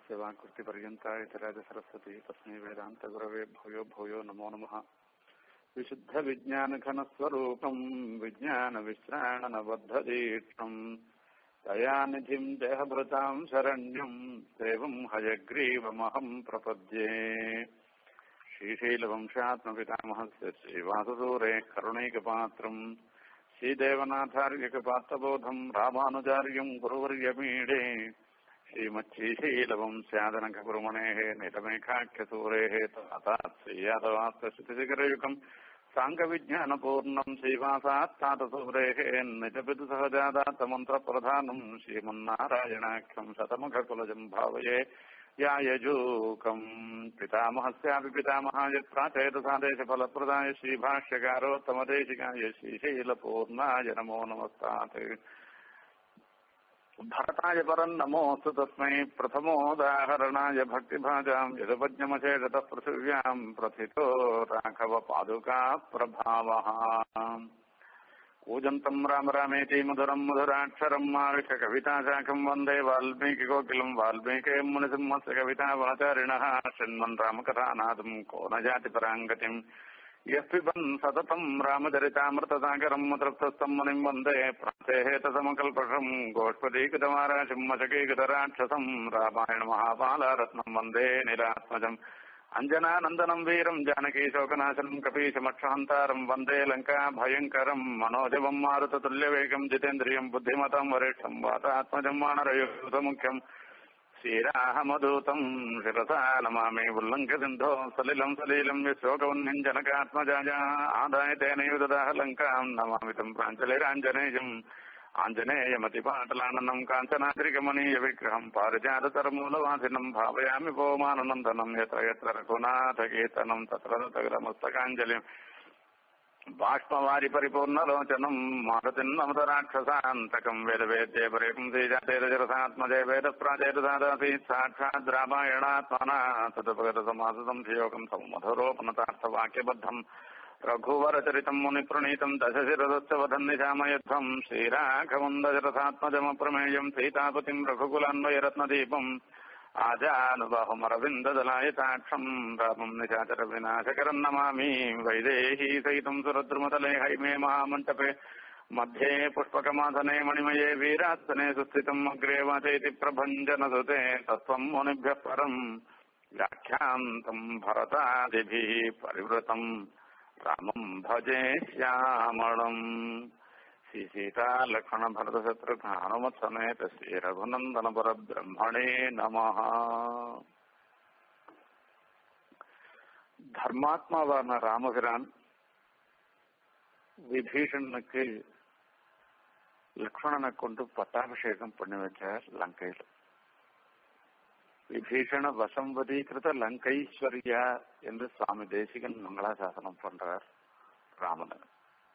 यस्य वाकृतिपर्यन्ता इतराज सरस्वती तस्मै वेदान्तगुरवे भूयो भूयो नमो नमः विशुद्धविज्ञानघनस्वरूपम् विज्ञानविश्राणनबद्धदीक्षम् दयानिधिम् देहभृताम् शरण्यम् देवम् हयग्रीवमहम् प्रपद्ये श्रीशैलवंशात्मपितामहस्य श्रीवासुसूरे करुणैकपात्रम् श्रीदेवनाथार्यकपात्रबोधम् रामानुजार्यम् गुरुवर्यमीडे श्रीमच्छीशैलवंस्यादनकगुरुमणेः नितमेकाख्यसूरेः तातात्स्यादवास्तश्रुतिशिखरयुगम् साङ्गविज्ञानपूर्णम् श्रीवासात्तातसूरेः निजपितुसहजादातमन्त्रप्रधानम् श्रीमन्नारायणाख्यम् शतमुखकुलजम् भावये यायजूकम् पितामहस्यापि पितामहाय प्राचेतसादेशफलप्रदाय श्रीभाष्यकारोत्तमदेशिकाय श्रीशैलपूर्णाय नमो नमस्तात् भरताय परम् नमोऽस्तु तस्मै प्रथमोदाहरणाय भक्तिभाजाम् यदुपज्ञमचेतः पृथिव्याम् प्रथितो राघव पादुका प्रभावः कूजन्तम् राम रामेति मधुरम् मधुराक्षरम् मारुष कविताशाखम् वन्दे वाल्मीकिकोकिलम् वाल्मीके मुनिसिंहस्य कवितावाचारिणः शृण्वन् रामकथानादम् को न जाति पराङ्गतिम् यः पिबन् सततम् रामचरितामृतसागरम् मुद्रस्थम् मुनिम् वन्दे प्राचेहेतसमकल्पषम् गोष्पदीकृतमाराशिम् मशकीकृतराक्षसम् रामायणमहापालारत्नम् वन्दे निरात्मजम् अञ्जनानन्दनम् वीरम् जानकीशोकनाशनम् कपीशमक्षहन्तारम् वन्दे लङ्का भयङ्करम् मनोजवम् मारुततुल्यवेगम् जितेन्द्रियम् बुद्धिमतम् वरिष्ठम् वातात्मजम् वानरयुतमुख्यम् श्रीराहमदूतम् शिरसा नमामि उल्लङ्घ्यसिन्धो सलिलम् सलीलम् यशोकवह्निम् जनकात्मजाजा आदाय तेनैव ददाह लङ्काम् नमामि तम् प्राञ्जलिराञ्जनेयम् आञ्जनेयमतिपाटलाननम् काञ्चनाद्रिगमनीय विग्रहम् पारिजाततरमूलवासिनम् भावयामि भौमानन्दनम् यत्र यत्र रघुनाथकीर्तनम् तत्र तत्रमस्तकाञ्जलिम् बाष्पवारि परिपूर्णलोचनम् मारुतिन्नमुदराक्षसान्तकम् वेदवेद्ये परिपुंसीजातेरजरसात्मजे वेदप्राचेतसादासीत् साक्षात् रामायणात्मना तदुपगतसमासदम् धियोगम् सौमधुरोपनतार्थवाक्यबद्धम् रघुवरचरितम् मुनिप्रणीतम् दशशिरदस्य वधम् निशामयुद्धम् श्रीराघवम् दशरथात्मजमप्रमेयम् सीतापतिम् रघुकुलान्वयरत्नदीपम् आजानुबाहुमरविन्ददलायताक्षम् रामम् निशाचरविनाशकरम् नमामि वैदेही सहितम् सुरद्रुमतले हैमे महामण्टपे मध्ये पुष्पकमासने मणिमये वीरासने सुस्थितम् अग्रे वाचयति प्रभञ्जनसुते तत्त्वम् मुनिभ्यः परम् व्याख्यान्तम् भरतादिभिः परिवृतम् रामम् भजे श्यामळम् श्री सीता लक्ष्मण भरत शत्रुघ्न हनुमत समेत श्री रघुनंदन पर ब्रह्मणे நமஹ தர்மாத்மாவான ராமபிரான் விபீஷணனுக்கு லக்ஷ்மணனை கொண்டு பட்டாபிஷேகம் பண்ணி வச்சார் லங்கையில் விபீஷண வசம்பதீகிருத லங்கைஸ்வரியா என்று சுவாமி தேசிகன் மங்களாசாசனம் பண்றார் ராமனுக்கு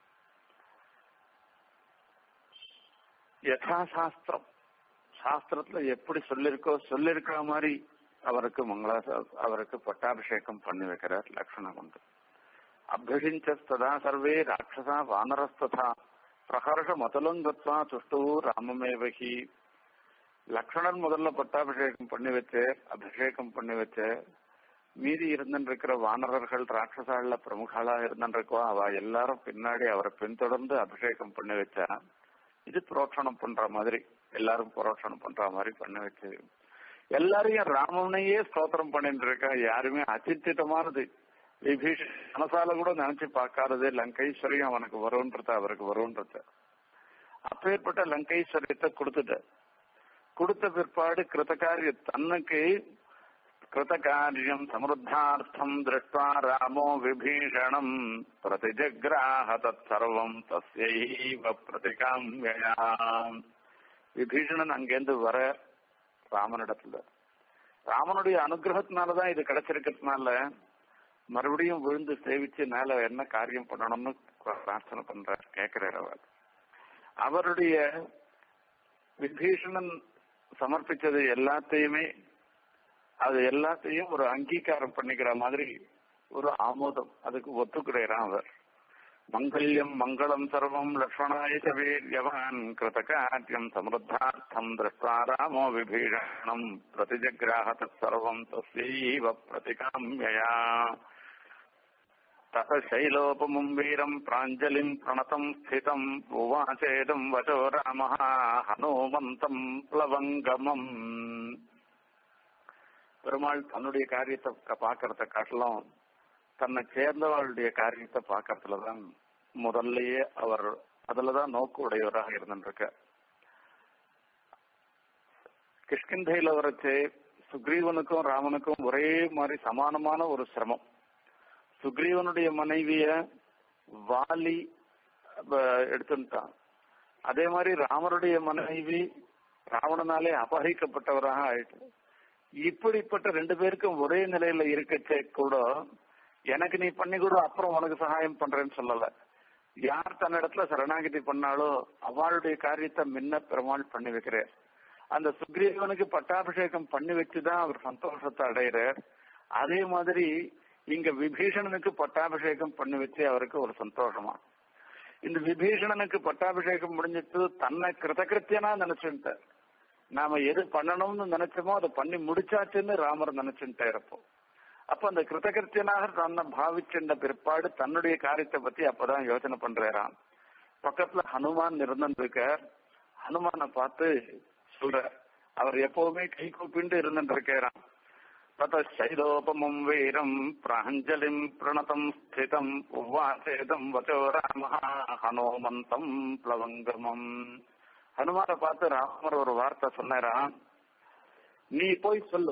யதாசாஸ்திரம் சாஸ்திரத்துல எப்படி சொல்லிருக்கோ சொல்லிருக்கிற மாதிரி அவருக்கு மங்களா அவருக்கு பட்டாபிஷேகம் பண்ணி வைக்கிறார் லக்ஷ்மண கொண்டு அபியசிஞ்சஸ்ததா சர்வே ராட்சசா வானரஸ்ததா பிரகர்ஷ மதலங்கத்வா துஷ்டு ராமமேவகி லக்ஷ்மணன் முதல்ல பட்டாபிஷேகம் பண்ணி வச்சு அபிஷேகம் பண்ணி வச்சு மீதி இருந்துருக்கிற வானரர்கள் ராட்சசால பிரமுகாலா இருந்துருக்கோ அவ எல்லாரும் பின்னாடி அவரை பின்தொடர்ந்து அபிஷேகம் பண்ணி வச்சா இது புரோட்சணம் பண்ற மாதிரி எல்லாரும் புரோட்சணம் பண்ற மாதிரி பண்ண வச்சு எல்லாரையும் ராமனையே ஸ்தோத்திரம் பண்ணிட்டு இருக்கா யாருமே அச்சித்திட்டமானது விபீஷ் மனசால கூட நினைச்சு பார்க்காதது லங்கைஸ்வரியம் அவனுக்கு வரும்ன்றத அவருக்கு வரும்ன்றத அப்பேற்பட்ட லங்கைஸ்வரியத்தை கொடுத்துட்ட கொடுத்த பிற்பாடு கிருத்தகாரிய தன்னுக்கு கிருத்தகாரியம் சமருத்தார்த்தம் திருஷ்டா ராமோ விபீஷணம் பிரதிஜக்ராஹ தற்சர்வம் தஸ்யைவ பிரதிகாமியாம் விபீஷணன் அங்கேருந்து வர ராமனிடத்துல ராமனுடைய அனுகிரகத்தினாலதான் இது கிடைச்சிருக்கிறதுனால மறுபடியும் விழுந்து சேவிச்சு மேல என்ன காரியம் பண்ணணும்னு பிரார்த்தனை பண்றார் கேட்கிறார் அவர் அவருடைய விபீஷணன் சமர்ப்பிச்சது எல்லாத்தையுமே அது எல்லாத்தையும் ஒரு அங்கீகாரம் பண்ணிக்கிற மாதிரி ஒரு ஆமோதம் அதுக்கு ஒத்துக்கிறாராம் அவர் மங்கல்யம் மங்களம் சர்வம் லக்ஷ்மணாய ச வீரியவான் கிருதகார்யம் சமருத்தார்த்தம் திருஷ்டா ராமோ விபீஷணம் பிரதிஜக்ராஹ தற்சர்வம் தஸ்யைவ பிரதிகாம்யயா तत शैलोपमुम् वीरम् प्राञ्जलिम् प्रणतम् स्थितम् उवाचेदम् वचो रामः हनुमन्तम् प्लवங்கமம் பெருமாள் தன்னுடைய காரியத்தை பார்க்கறத காட்டிலும் தன்னை சேர்ந்தவர்களுடைய காரியத்தை பார்க்கறதுலதான் முதல்லயே அவர் அதுலதான் நோக்கு உடையவராக இருந்துருக்க கிஷ்கிந்தையில வரைச்சு சுக்ரீவனுக்கும் ராமனுக்கும் ஒரே மாதிரி சமானமான ஒரு சிரமம் சுக்ரீவனுடைய மனைவிய வாலி எடுத்துட்டான் அதே மாதிரி ராமருடைய மனைவி ராவணனாலே அபகரிக்கப்பட்டவராக ஆயிட்டு இப்படிப்பட்ட ரெண்டு பேருக்கும் ஒரே நிலையில இருக்கச்சே கூட எனக்கு நீ பண்ணி கூட அப்புறம் உனக்கு சகாயம் பண்றேன்னு சொல்லல யார் தன்னிடத்துல சரணாகதி பண்ணாலோ அவளுடைய காரியத்தை முன்ன பெருமாள் பண்ணி வைக்கிறார் அந்த சுக்ரீவனுக்கு பட்டாபிஷேகம் பண்ணி வச்சுதான் அவர் சந்தோஷத்தை அடைகிறார் அதே மாதிரி இங்க விபீஷணனுக்கு பட்டாபிஷேகம் பண்ணி வச்சு அவருக்கு ஒரு சந்தோஷமா இந்த விபீஷணனுக்கு பட்டாபிஷேகம் முடிஞ்சிட்டு தன்னை கிருதகிருத்தியனா நினைச்சுட்டார் நாம எது பண்ணணும்னு நினைச்சோமோ அதை பண்ணி முடிச்சாச்சுன்னு ராமர் நினைச்சுட்டே இருப்போம் அப்ப அந்த கிருதகிருத்தியனாக தன்னை பாவிச்சுண்ட பிற்பாடு தன்னுடைய காரியத்தை பத்தி அப்பதான் யோசனை பண்றாராம் பக்கத்துல ஹனுமான் இருந்திருக்கார் ஹனுமானை பார்த்து சொல்ற அவர் எப்பவுமே கை கூப்பிண்டு இருந்துருக்காராம் ततश्चैलोपमम् वीरम् प्राञ्जलिम् प्रणतम् स्थितम् उवाचेदम् वचो रामः हनुमन्तम् प्लवங்கமம் ஹனுமாரை பார்த்து ராமர் ஒரு வார்த்தை சொன்னாரா நீ போய் சொல்லு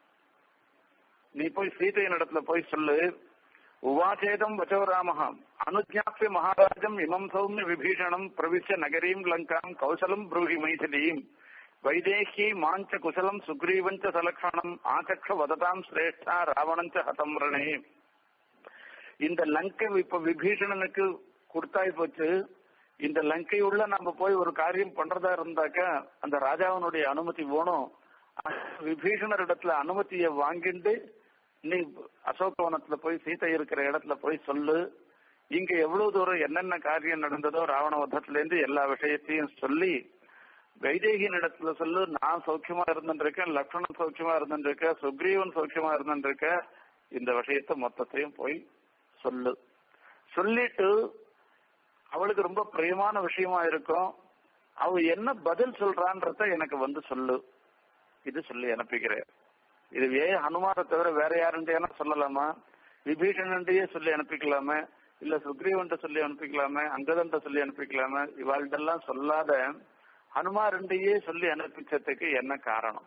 நீ போய் சீதையின் இடத்துல போய் சொல்லு உவாச்சேதம் வச்சோ ராமஹ அனுஜாப்பிய மகாராஜம் இமம் சௌமிய விபீஷணம் பிரவிஷ்ய நகரீம் லங்காம் கௌசலம் ப்ரூஹி மைதிலீம் வைதேகி மாஞ்ச குசலம் சுக்ரீவஞ்ச சலக்ஷணம் ஆச்சக்ஷ வததாம் சிரேஷ்டா ராவணஞ்ச ஹதம் ரணே இந்த லங்கை இப்ப விபீஷணனுக்கு கொடுத்தாய் போச்சு இந்த லங்கை உள்ள நம்ம போய் ஒரு காரியம் பண்றதா இருந்தாக்க அந்த ராஜாவினுடைய அனுமதி வேணும் விபீஷணர் இடத்துல அனுமதியை வாங்கிட்டு நீ அசோகவனத்துல போய் சீதை இருக்கிற இடத்துல போய் சொல்லு இங்க எவ்வளவு தூரம் என்னென்ன காரியம் நடந்ததோ ராவண வதத்துல இருந்து எல்லா விஷயத்தையும் சொல்லி வைதேகியின் இடத்துல சொல்லு நான் சௌக்கியமா இருந்துருக்கேன் லக்ஷ்மணன் சௌக்கியமா இருந்துருக்கேன் சுக்ரீவன் சௌக்கியமா இருந்துருக்கேன் இந்த விஷயத்த மொத்தத்தையும் போய் சொல்லு சொல்லிட்டு அவளுக்கு ரொம்ப பிரியமான விஷயமா இருக்கும் அவ என்ன பதில் சொல்றான்றத எனக்கு வந்து சொல்லு இது சொல்லி அனுப்பிக்கிறேன் இது வே ஹனுமாரை தவிர வேற யாருன்ட்டு சொல்லலாமா விபீஷணன்டையே சொல்லி அனுப்பிக்கலாமே இல்ல சுக்ரீவன்ட்ட சொல்லி அனுப்பிக்கலாமே அங்கதன்ட்ட சொல்லி அனுப்பிக்கலாமே இவாள்கிட்டெல்லாம் சொல்லாத ஹனுமாரண்டையே சொல்லி அனுப்பிச்சதுக்கு என்ன காரணம்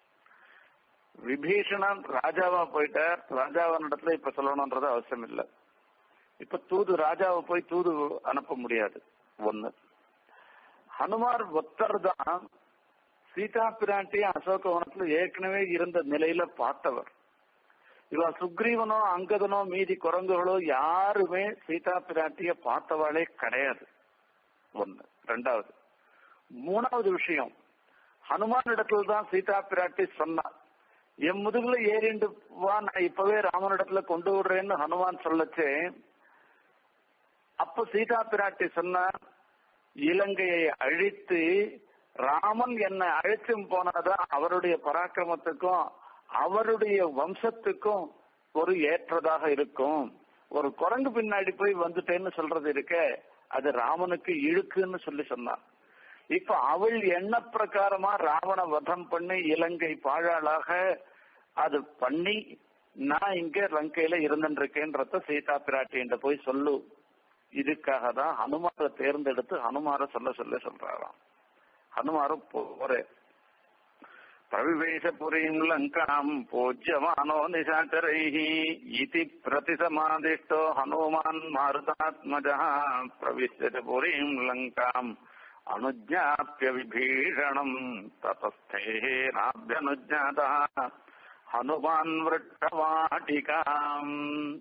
விபீஷணன் ராஜாவா போயிட்டார் ராஜாவின் இடத்துல இப்ப சொல்லணும்ன்றது அவசியம் இல்லை இப்ப தூது ராஜாவை போய் தூது அனுப்ப முடியாது ஒண்ணு ஹனுமார் ஒத்தர் தான் சீதா பிராட்டியும் அசோகவனத்துல ஏற்கனவே இருந்த நிலையில பார்த்தவர் இவ சுக்ரீவனோ அங்கதனோ மீதி குரங்குகளோ யாருமே சீதா பிராட்டிய பார்த்தவாளே கிடையாது ஒண்ணு ரெண்டாவது மூணாவது விஷயம் ஹனுமான் இடத்துல தான் சீதா பிராட்டி சொன்னார் என் முதுகுல ஏறிண்டு வா நான் இப்பவே ராமன் இடத்துல கொண்டு விடுறேன்னு ஹனுமான் சொல்லச்சே அப்ப சீதா பிராட்டி சொன்னார் இலங்கையை அழித்து ராமன் என்னை அழைச்சும் போனாதான் அவருடைய பராக்கிரமத்துக்கும் அவருடைய வம்சத்துக்கும் ஒரு ஏற்றதாக இருக்கும் ஒரு குரங்கு பின்னாடி போய் வந்துட்டேன்னு சொல்றது இருக்க அது ராமனுக்கு இழுக்குன்னு சொல்லி சொன்னான் இப்ப அவள் எண்ண பிரகாரமா ராவண வதம் பண்ணி இலங்கை பாழாளாக அது பண்ணி நான் இங்க லங்கையில இருந்துருக்கேன்றத சீதா பிராட்டின்ற போய் சொல்லு இதுக்காக தான் ஹனுமாரை தேர்ந்தெடுத்து ஹனுமார சொல்ல சொல்ல சொல்றாராம் ஹனுமாரும் போறே பிரவிவேஷபுரீம் லங்காம் பூஜ்யமானோ நிசாச்சரைः इति प्रतिसमादिष्टो हनुमान् मारुतात्मजः प्रविश्य च पुरीम् लङ्काम् अनुज्ञाप्य विभीषणम् ततस्थेः नाभ्यनुज्ञातः ஹனுமான் விரட்டவாட்டிகாம்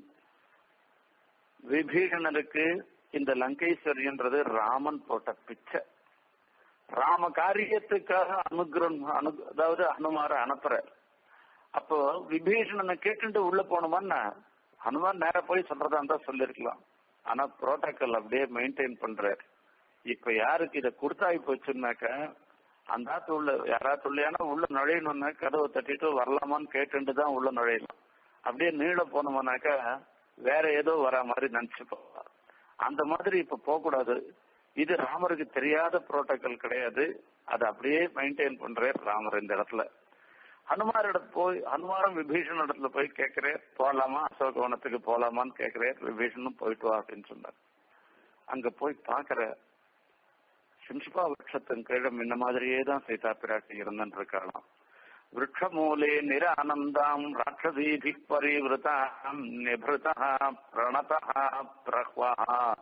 விபீஷணருக்கு இந்த லங்கேஸ்வரின்றது ராமன் போட்ட பிச்சை ராம காரியத்துக்காக அனுகிரம் அனு அதாவது ஹனுமார அனுப்புற அப்போ விபீஷணனை கேட்டுட்டு உள்ள போனோமான்னா ஹனுமான் நேர போய் சொல்றதா இருந்தா சொல்லிருக்கலாம் ஆனா புரோட்டோகால் அப்படியே மெயின்டைன் பண்றாரு இப்ப யாருக்கு இதை கொடுத்தாய் போச்சுன்னாக்க அந்த ஆத்து உள்ள யாராவது உள்ளையானா உள்ள நுழையணும்னா கதவை தட்டிட்டு வரலாமான்னு கேட்டுட்டு தான் உள்ள நுழையலாம் அப்படியே நீள போனோம்னாக்கா வேற ஏதோ வர மாதிரி நினைச்சு போவார் அந்த மாதிரி இப்ப போக கூடாது இது ராமருக்கு தெரியாத புரோட்டோகால் கிடையாது அதை அப்படியே மெயின்டைன் பண்றாரு ராமர் இந்த இடத்துல ஹனுமார் இடத்து போய் ஹனுமாரும் விபீஷன் இடத்துல போய் கேட்கிறேன் போலாமா அசோகவனத்துக்கு போலாமான்னு கேட்கிறேன் விபீஷனும் போயிட்டு வா அப்படின்னு சொன்னார் அங்க போய் பாக்குற சிம்சிபா விரட்சத்தின் கீழே முன்ன மாதிரியே தான் சீதா பிராட்டி இருந்துட்டு இருக்கலாம் விரக்ஷமூலே நிர ஆனந்தாம் ராட்சதீபி பரிவிருதாம் நிபிருதா பிரணதா பிரஹ்வா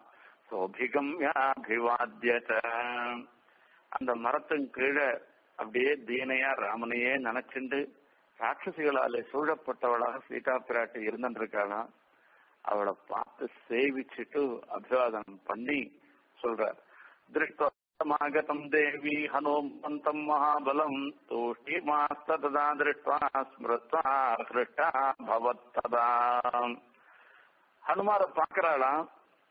சோபிகம்யாபிவாத்திய அந்த மரத்தின் கீழே அப்படியே தீனையா ராமனையே நினைச்சுண்டு ராட்சசிகளாலே சூழப்பட்டவளாக சீதா பிராட்டி இருந்துருக்காளாம் அவளை பார்த்து சேவிச்சுட்டு அபிவாதனம் பண்ணி சொல்றார் திருஷ்டமாகதம் தேவி ஹனுமந்தம் மகாபலம் தூஷ்டிமாஸ்ததா திருஷ்டுவா ஸ்மிருத்வா ஹிருஷ்டா பவத்ததா ஹனுமார பாக்குறாளாம்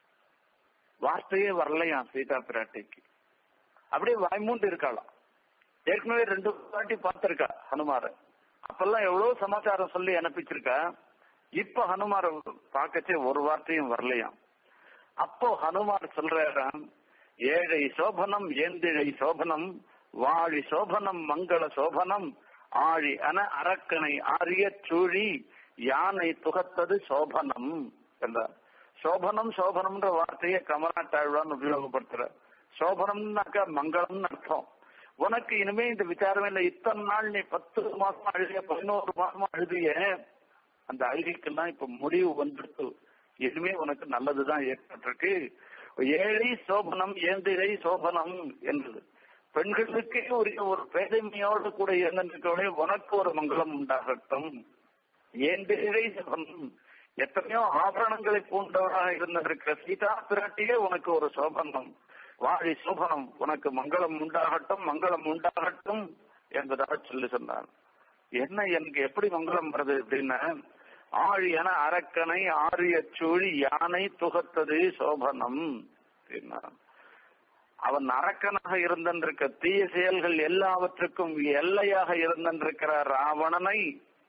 வார்த்தையே வரலையாம் சீதா பிராட்டிக்கு அப்படியே வாய்மூண்டு இருக்காளாம் ஏற்கனவே ரெண்டு வாட்டி பார்த்திருக்கா ஹனுமார அப்பெல்லாம் எவ்வளவு சமாச்சாரம் சொல்லி அனுப்பிச்சிருக்கா இப்ப ஹனுமார பார்க்கச்சே ஒரு வார்த்தையும் வரலையாம் அப்போ ஹனுமார் சொல்றாராம் ஏழை சோபனம் ஏந்திழை சோபனம் வாழி சோபனம் மங்கள சோபனம் ஆழி அன அரக்கனை ஆரிய சூழி யானை துகத்தது சோபனம் என்றார் சோபனம் சோபனம்ன்ற வார்த்தையை கமலாட்டாழ்வான் உபயோகப்படுத்துற சோபனம்னாக்கா மங்களம்னு அர்த்தம் உனக்கு இனிமே இந்த விசாரம் இல்லை இத்தனை நாள் நீ பத்து மாசமா அழுதிய பதினோரு மாசமா அழுதிய அந்த அழுகைக்கெல்லாம் இப்ப முடிவு வந்துடுத்து இனிமே உனக்கு நல்லதுதான் ஏற்பட்டிருக்கு ஏழை சோபனம் ஏந்திரை சோபனம் என்றது பெண்களுக்கே உரிய ஒரு பேதைமையோடு கூட இருந்திருக்கவனே உனக்கு ஒரு மங்களம் உண்டாகட்டும் ஏந்திரை சோபனம் எத்தனையோ ஆபரணங்களை பூண்டவராக இருந்திருக்கிற சீதா பிராட்டியே உனக்கு ஒரு சோபனம் வாழி சோபனம் உனக்கு மங்களம் உண்டாகட்டும் மங்களம் உண்டாகட்டும் என்பதாக சொல்லி சொன்னார் என்ன எனக்கு எப்படி மங்களம் வருது அப்படின்னா ஆழி என அரக்கனை ஆரிய சூழி யானை துகத்தது சோபனம் அப்படின்னா அவன் அரக்கனாக இருந்திருக்க தீய செயல்கள் எல்லாவற்றுக்கும் எல்லையாக இருந்திருக்கிற ராவணனை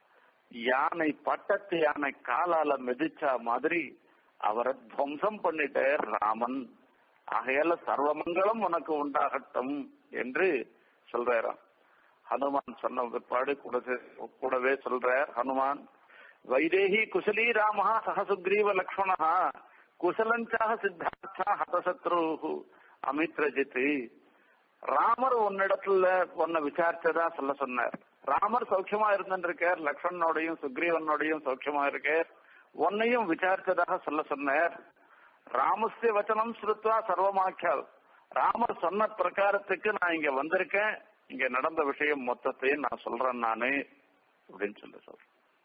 யானை பட்டத்து யானை காலால மிதிச்சா மாதிரி அவரை துவம்சம் பண்ணிட்ட ராமன் ஆகையால சர்வமங்கலம் உனக்கு உண்டாகட்டும் என்று சொல்றாராம் ஹனுமான் சொன்ன பிற்பாடு கூட கூடவே சொல்றார் ஹனுமான் வைதேகி குசலி ராமஹா சகசுக்ரீவ லக்ஷ்மணா குசலஞ்சாக சித்தார்த்தா ஹதசத்ரு அமித்ரஜித் ராமர் உன்னிடத்துல உன்னை விசாரிச்சதா சொல்ல சொன்னார் ராமர் சௌக்கியமா இருந்திருக்கார் லக்ஷ்மணனோடையும் சுக்ரீவனோடையும் சௌக்கியமா இருக்கார் உன்னையும் விசாரிச்சதாக சொல்ல சொன்னார் ராமஸ்ய வச்சனம் ஸ்ருத்வா சர்வமாக்கியால் ராமர் சொன்ன பிரகாரத்துக்கு நான் இங்க வந்திருக்கேன் இங்க நடந்த விஷயம் மொத்தத்தையும் நான் சொல்றேன் நானு அப்படின்னு சொல்லி சொல்றேன்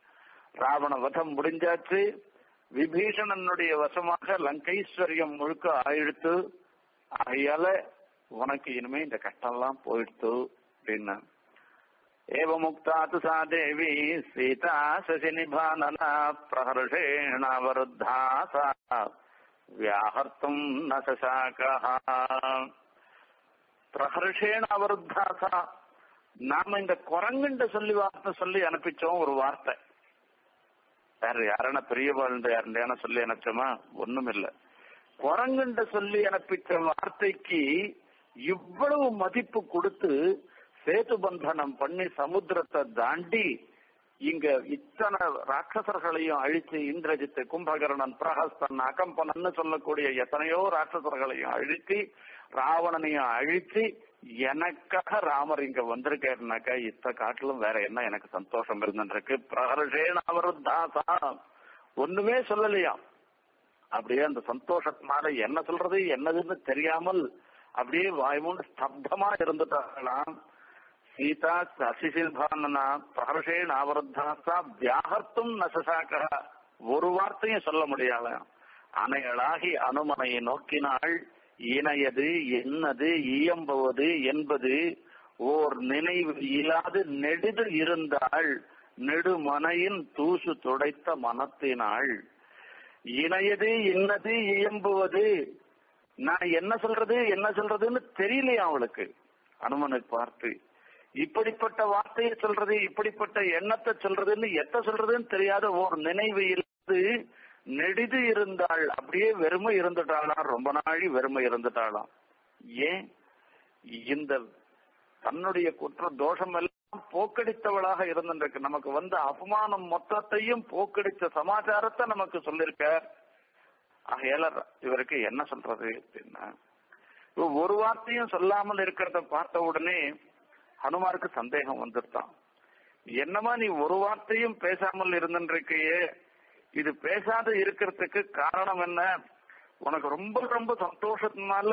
ராவண வதம் முடிஞ்சாச்சு விபீஷணனுடைய வசமாக லங்கைஸ்வரியம் முழுக்க ஆயிடுத்து ஆகையால உனக்கு இனிமே இந்த கஷ்டம்லாம் போயிடுத்து அப்படின்னா ஏவமுக்தா து சா தேவி சீதா சசி நிபானனா பிரஹர்ஷேணாவருத்தா சா வியாஹர்த்தும் ந சசாகா பிரஹர்ஷேண அவருத்தா சா நாம இந்த குரங்குண்ட சொல்லி வார்த்தை சொல்லி அனுப்பிச்சோம் ஒரு வார்த்தை வேற யாரான பெரியவாள் யாருடையான சொல்லி அனுப்பிச்சோமா ஒண்ணும் இல்ல குரங்குண்ட சொல்லி அனுப்பிச்ச வார்த்தைக்கு இவ்வளவு மதிப்பு கொடுத்து சேது பந்தனம் பண்ணி சமுத்திரத்தை தாண்டி இங்க இத்தனை ராட்சசர்களையும் அழிச்சு இந்திரஜித்து கும்பகர்ணன் பிரஹஸ்தன் அகம்பனன்னு சொல்லக்கூடிய எத்தனையோ ராட்சசர்களையும் அழிச்சு ராவணனையும் அழிச்சு எனக்காக ராமர் இங்க வந்திருக்காருனாக்கா இத்த காட்டிலும் வேற என்ன எனக்கு சந்தோஷம் இருந்துருக்கு பிரகர்ஷேன அவருத்தாசா ஒண்ணுமே சொல்லலையாம் அப்படியே அந்த சந்தோஷத்தினால என்ன சொல்றது என்னதுன்னு தெரியாமல் அப்படியே வாய்மூண்டு ஸ்தப்தமா இருந்துட்டாங்களாம் சீதா சசிசில்பானனா பிரகர்ஷேன் ஆவருத்தாசா வியாகர்த்தும் நசசாக்க ஒரு வார்த்தையும் சொல்ல முடியாத அணைகளாகி அனுமனையை நோக்கினாள் இணையது என்னது இயம்புவது என்பது ஓர் நினைவு இல்லாது நெடுது இருந்தாள் நெடுமனையின் தூசு துடைத்த மனத்தினாள் இணையது இன்னது இயம்புவது நான் என்ன சொல்றது என்ன சொல்றதுன்னு தெரியலையா அவளுக்கு அனுமனை பார்த்து இப்படிப்பட்ட வார்த்தையை சொல்றது இப்படிப்பட்ட எண்ணத்தை சொல்றதுன்னு எத்த சொல்றதுன்னு தெரியாத ஒரு நினைவு இருந்து நெடிது இருந்தாள் அப்படியே வெறுமை இருந்துட்டாளாம் ரொம்ப நாழி வெறுமை இருந்துட்டாளாம் ஏன் இந்த தன்னுடைய குற்ற தோஷம் எல்லாம் போக்கடித்தவளாக இருந்திருக்கு நமக்கு வந்த அபமானம் மொத்தத்தையும் போக்கடித்த சமாச்சாரத்தை நமக்கு சொல்லிருக்க ஆகையால இவருக்கு என்ன சொல்றது அப்படின்னா ஒரு வார்த்தையும் சொல்லாமல் இருக்கிறத பார்த்த உடனே ஹனுமாருக்கு சந்தேகம் வந்துருத்தான் என்னமா நீ ஒரு வார்த்தையும் பேசாமல் இருந்திருக்கையே இது பேசாத இருக்கிறதுக்கு காரணம் என்ன உனக்கு ரொம்ப ரொம்ப சந்தோஷத்தினால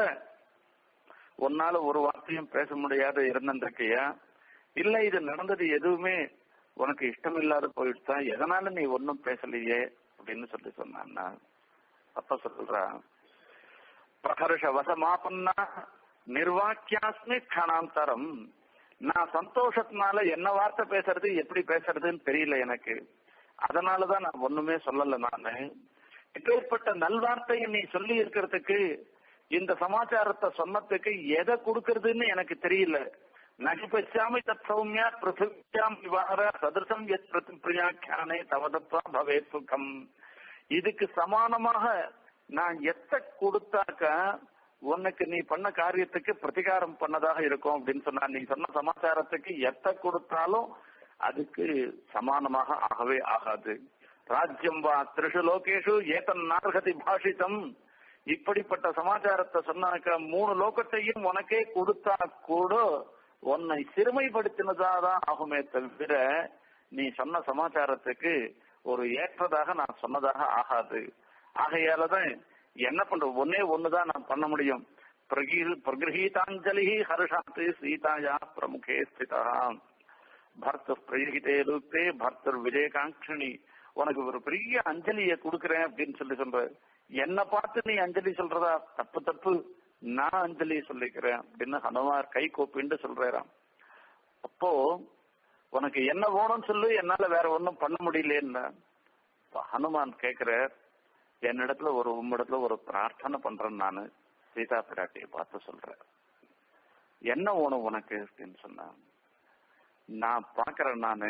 உன்னால ஒரு வார்த்தையும் பேச முடியாத இருந்திருக்கையா இல்ல இது நடந்தது எதுவுமே உனக்கு இஷ்டம் இல்லாத போயிடுச்சா எதனால நீ ஒன்னும் பேசலையே அப்படின்னு சொல்லி சொன்னான்னா அப்ப சொல்றா பிரகர்ஷ வசமாபன்னா நிர்வாக்கியாஸ்மி கணாந்தரம் நான் சந்தோஷத்தினால என்ன வார்த்தை பேசுறது எப்படி பேசுறதுன்னு தெரியல எனக்கு அதனாலதான் நான் ஒண்ணுமே சொல்லல நானு இப்பேற்பட்ட நல்வார்த்தையை நீ சொல்லி இருக்கிறதுக்கு இந்த சமாச்சாரத்தை சொன்னதுக்கு எதை கொடுக்கறதுன்னு எனக்கு தெரியல நகிபச்சாமி தத் சௌமியா பிருத்திவியாம் விவாக சதிருஷம் எத் பிரதிபிரியாக்கியானே தவதத்வா பவே சுகம் இதுக்கு சமானமாக நான் எத்த கொடுத்தாக்க உனக்கு நீ பண்ண காரியத்துக்கு பிரதிகாரம் பண்ணதாக இருக்கும் அப்படின்னு சொன்னா நீ சொன்ன சமாச்சாரத்துக்கு எத்த கொடுத்தாலும் அதுக்கு சமானமாக ஆகவே ஆகாது ராஜ்யம் வா திரிஷு லோகேஷு ஏதன் நார்கதி பாஷிதம் இப்படிப்பட்ட சமாச்சாரத்தை சொன்னாக்க மூணு லோகத்தையும் உனக்கே கொடுத்தா கூட உன்னை சிறுமைப்படுத்தினதாதான் ஆகுமே தவிர நீ சொன்ன சமாச்சாரத்துக்கு ஒரு ஏற்றதாக நான் சொன்னதாக ஆகாது ஆகையாலதான் என்ன பண்ற ஒன்னே ஒண்ணுதான் நான் பண்ண முடியும் பிரகிருஹீதாஞ்சலி ஹர்ஷாத்து சீதாயா பிரமுகே ஸ்திதா பர்த்த பிரகிதே ரூபே பர்த்தர் விஜயகாங்கிணி உனக்கு ஒரு பெரிய அஞ்சலியை கொடுக்கறேன் அப்படின்னு சொல்லி சொல்ற என்ன பார்த்து நீ அஞ்சலி சொல்றதா தப்பு தப்பு நான் அஞ்சலி சொல்லிக்கிறேன் அப்படின்னு ஹனுமார் கை கோப்பின்னு சொல்றாராம் அப்போ உனக்கு என்ன வேணும்னு சொல்லு என்னால வேற ஒன்றும் பண்ண முடியலன்னு ஹனுமான் கேக்குற என்னிடத்துல ஒரு உம்மிடத்துல ஒரு பிரார்த்தனை பண்றேன் நானு சீதா பிராட்டியை பார்த்து சொல்றேன் என்ன வேணும் உனக்கு அப்படின்னு சொன்னா நான் பாக்குறேன் நானு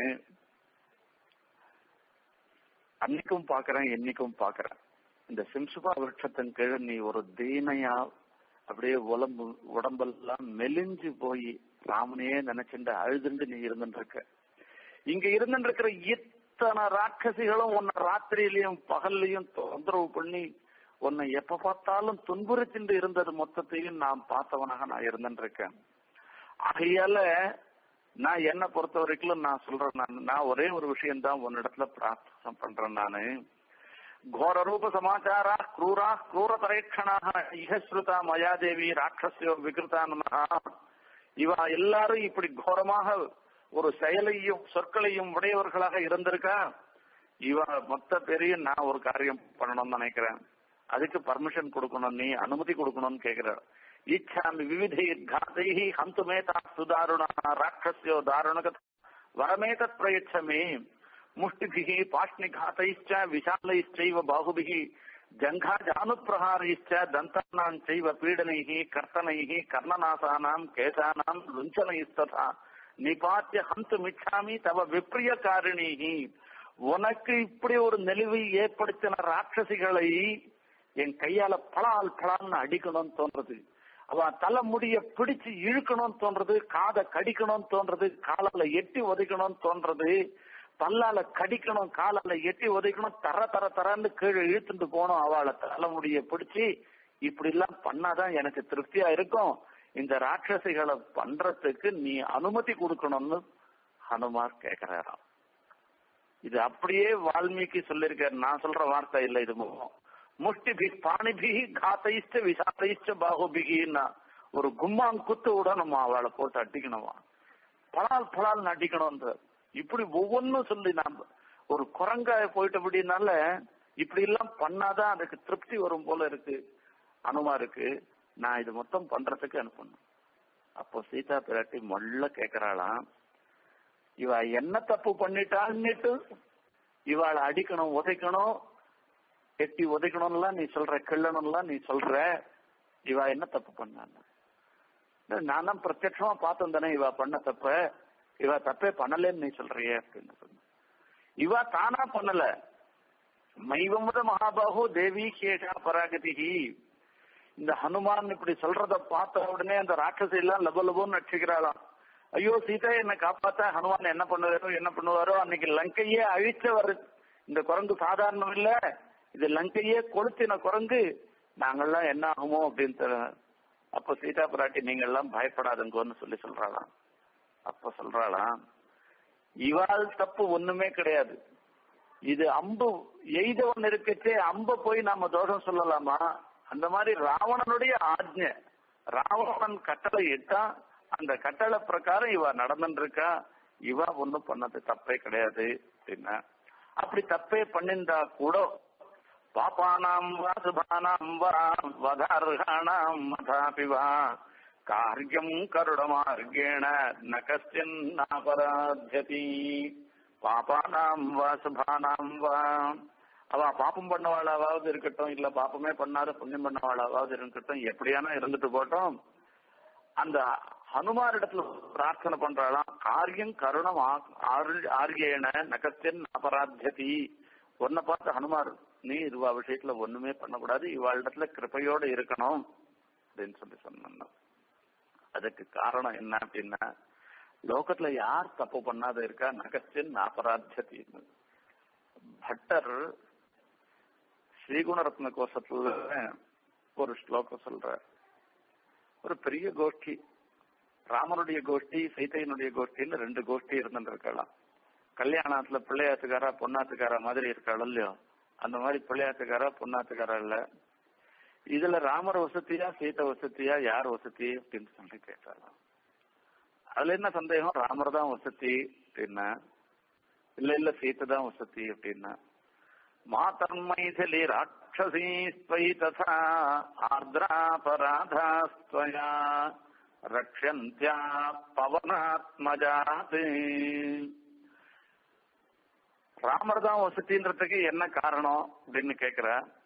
அன்னைக்கும் பாக்குறேன் என்னைக்கும் பாக்குறேன் இந்த சிம்சுபா விருட்சத்தின் கீழே நீ ஒரு தீனையா அப்படியே உடம்பு உடம்பெல்லாம் மெலிஞ்சு போய் ராமனையே நினைச்சுட்டு அழுதுண்டு நீ இருந்துருக்க இங்க இருந்துருக்கிற இத்தனை ராட்சசிகளும் உன்னை ராத்திரியிலையும் பகல்லையும் தொந்தரவு பண்ணி உன்னை எப்ப பார்த்தாலும் துன்புறுத்திண்டு இருந்தது மொத்தத்தையும் நான் பார்த்தவனாக நான் இருந்துருக்கேன் ஆகையால நான் என்ன பொறுத்த வரைக்கும் நான் சொல்றேன் நான் நான் ஒரே ஒரு விஷயம் தான் உன்னிடத்துல பிரார்த்தனை பண்றேன் நானு ಘೋರ ರೂಪ ಸಮಾಚಾರ ಕ್ರೂರ ಕ್ರೂರ ಪರೀಕ್ಷಣ ಇಹಶ್ರುತ மயாதேவி ராட்சசியோ விகிருதா நமஹ இவ எல்லாரும் இப்படி கோரமாக ஒரு செயலையும் சொற்களையும் உடையவர்களாக இருந்திருக்கா இவ மொத்த பேரையும் நான் ஒரு காரியம் பண்ணணும்னு நினைக்கிறேன் அதுக்கு பர்மிஷன் கொடுக்கணும் நீ அனுமதி கொடுக்கணும்னு கேக்குற இச்சாமி விவிதை காதை ஹந்துமேதா சுதாருணா ராட்சசியோ தாருணக வரமேதத் பிரயச்சமே मुष्टिभिः पाष्णिघातैश्च विशालैश्चैव बाहुभिः जङ्घाजानुप्रहारैश्च दन्तानाम् चैव पीडनैः कर्तनैः कर्णनासानाम् केशानाम् लुञ्चनैस्तथा நிபாத்திய ஹந்துமிச்சாமி தவ விப்ரியகாரிணிகி உனக்கு இப்படி ஒரு நெளிவை ஏற்படுத்தின ராட்சசிகளை என் கையால பலால் பலால்னு அடிக்கணும்னு தோன்றது அவ தலைமுடிய பிடிச்சு இழுக்கணும்னு தோன்றது காதை கடிக்கணும்னு தோன்றது காலால எட்டி உதைக்கணும்னு தோன்றது பல்லால கடிக்கணும் காலால எட்டி உதைக்கணும் தர தர தரன்னு கீழே இழுத்துட்டு போகணும் அவளை தலைமுடிய பிடிச்சி இப்படி எல்லாம் பண்ணாதான் எனக்கு திருப்தியா இருக்கும் இந்த ராட்சசிகளை பண்றதுக்கு நீ அனுமதி கொடுக்கணும்னு ஹனுமார் கேக்குறாராம் இது அப்படியே வால்மீகி சொல்லியிருக்காரு நான் சொல்ற வார்த்தை இல்ல இது முஷ்டிபி பாணிபி காத்தைச்ச விசாலைச்ச பாகுபிகின்னா ஒரு கும்மான் குத்து விட நம்ம அவளை போட்டு அடிக்கணுமா பலால் பலால் அடிக்கணும்ன்ற இப்படி ஒவ்வொன்னும் சொல்லி நாம ஒரு குரங்காய போயிட்டபடினால இப்படி எல்லாம் பண்ணாதான் அதுக்கு திருப்தி வரும் போல இருக்கு அனுமா இருக்கு நான் இது மொத்தம் பண்றதுக்கு அனுப்பணும் அப்போ சீதா பிராட்டி மொள்ள கேக்குறாளாம் இவ என்ன தப்பு பண்ணிட்டான்னுட்டு இவாளை அடிக்கணும் உதைக்கணும் எட்டி உதைக்கணும்லாம் நீ சொல்ற கிள்ளணும்லாம் நீ சொல்ற இவ என்ன தப்பு பண்ணான்னு நான் தான் பிரத்யட்சமா பார்த்தோம் தானே இவ பண்ண தப்ப இவ தப்பே பண்ணலன்னு நீ சொல்றியே அப்படின்னு சொன்ன இவ தானா பண்ணல மைவமுத மகாபாகு தேவி கேஷா பராகதிகி இந்த ஹனுமான் இப்படி சொல்றத பார்த்த உடனே அந்த ராட்சசி எல்லாம் லப லபோன்னு நடிச்சுக்கிறாளாம் ஐயோ சீதா என்ன காப்பாத்தா ஹனுமான் என்ன பண்ணுவாரோ என்ன பண்ணுவாரோ அன்னைக்கு லங்கையே அழிச்சவர் இந்த குரங்கு சாதாரணம் இல்ல இது லங்கையே கொளுத்தின குரங்கு நாங்கெல்லாம் என்ன ஆகுமோ அப்படின்னு அப்ப சீதா பிராட்டி நீங்க எல்லாம் பயப்படாதுங்கன்னு சொல்லி சொல்றாளாம் அப்ப சொல்றாளாம் இவாள் தப்பு ஒண்ணுமே கிடையாது இது அம்பு எய்தவன் இருக்கச்சே அம்ப போய் நாம தோஷம் சொல்லலாமா அந்த மாதிரி ராவணனுடைய ஆஜ்ஞ ராவணன் கட்டளை இட்டா அந்த கட்டளை பிரகாரம் இவ நடந்துட்டு இருக்கா இவ ஒண்ணும் பண்ணது தப்பே கிடையாது அப்படின்னா அப்படி தப்பே பண்ணிருந்தா கூட பாப்பானாம் வா சுபானாம் வா வதார்காணாம் மதாபி வா காரியம் கருடமார்கேண ந கஷ்டின் நாபராத்தியதி பாப்பானாம் வா சுபானாம் வா அவ பாப்பம் பண்ணவாளாவது இருக்கட்டும் இல்ல பாப்பமே பண்ணாத புண்ணியம் பண்ணவாளாவது இருக்கட்டும் எப்படியானா இருந்துட்டு போட்டோம் அந்த ஹனுமார் இடத்துல பிரார்த்தனை பண்றாளாம் காரியம் கருணம் ஆர்கேன நகத்தின் அபராத்தியதி ஒன்ன பார்த்து ஹனுமார் நீ இதுவா விஷயத்துல ஒண்ணுமே பண்ணக்கூடாது இவாளிடத்துல கிருப்பையோட இருக்கணும் அப்படின்னு சொல்லி சொன்ன அதுக்கு காரணம் என்ன அப்படின்னா லோகத்துல யார் தப்பு பண்ணாத இருக்கா நகத்தின் அபராத்தியத்தின்னு பட்டர் ஸ்ரீகுணரத்ன கோஷத்துல ஒரு ஸ்லோகம் சொல்ற ஒரு பெரிய கோஷ்டி ராமனுடைய கோஷ்டி சீதையினுடைய கோஷ்டின்னு ரெண்டு கோஷ்டி இருந்துட்டு இருக்கலாம் கல்யாணத்துல பிள்ளையாத்துக்காரா பொண்ணாத்துக்காரா மாதிரி இருக்காள் இல்லையோ அந்த மாதிரி பிள்ளையாத்துக்காரா பொண்ணாத்துக்காரா இல்ல இதுல ராமர் வசதியா சீதை வசதியா யார் வசதி அப்படின்னு சொல்லி கேட்டாராம் அதுல என்ன சந்தேகம் ராமர் தான் வசதி அப்படின்னா இல்ல இல்ல சீத்தை தான் வசதி அப்படின்னா மாதர்மைதிலி ராட்சசீ ஸ்வை ததா ஆர்திராபராதாஸ்துவயா ரக்ஷந்தியா பவனாத்மஜாத் ராமர் தான் வசதின்றதுக்கு என்ன காரணம் அப்படின்னு கேக்குற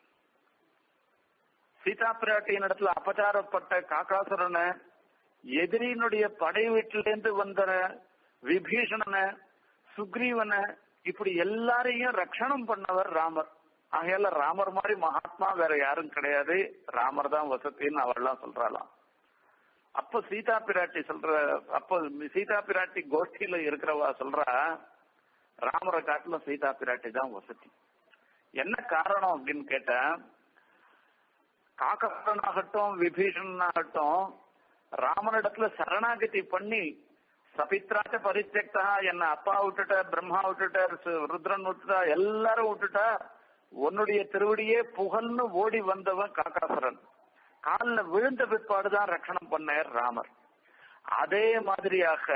சீதா பிராட்டியின் இடத்துல அபச்சாரப்பட்ட காக்காசுரனை எதிரியினுடைய படை வீட்டிலிருந்து வந்த விபீஷணனை சுக்ரீவனை இப்படி எல்லாரையும் ரட்சணம் பண்ணவர் ராமர் ஆகையால ராமர் மாதிரி மகாத்மா வேற யாரும் கிடையாது ராமர் தான் வசத்தின்னு அவர்லாம் சொல்றாளாம் அப்ப சீதா பிராட்டி சொல்ற அப்ப சீதா பிராட்டி கோஷ்டியில இருக்கிறவா சொல்றா ராமரை காட்டிலும் சீதா பிராட்டி தான் வசதி என்ன காரணம் அப்படின்னு கேட்டா காக்கனாகட்டும் விபீஷணனாகட்டும் ராமனிடத்துல சரணாகதி பண்ணி சபித்ராட்ட பரித்தெக்தா என்ன அப்பா விட்டுட்ட பிரம்மா விட்டுட்ட ருத்ரன் விட்டுட்டா எல்லாரும் விட்டுட்டா உன்னுடைய திருவடியே புகழ்னு ஓடி வந்தவன் காக்காசுரன் காலில் விழுந்த பிற்பாடுதான் ரட்சணம் பண்ணார் ராமர் அதே மாதிரியாக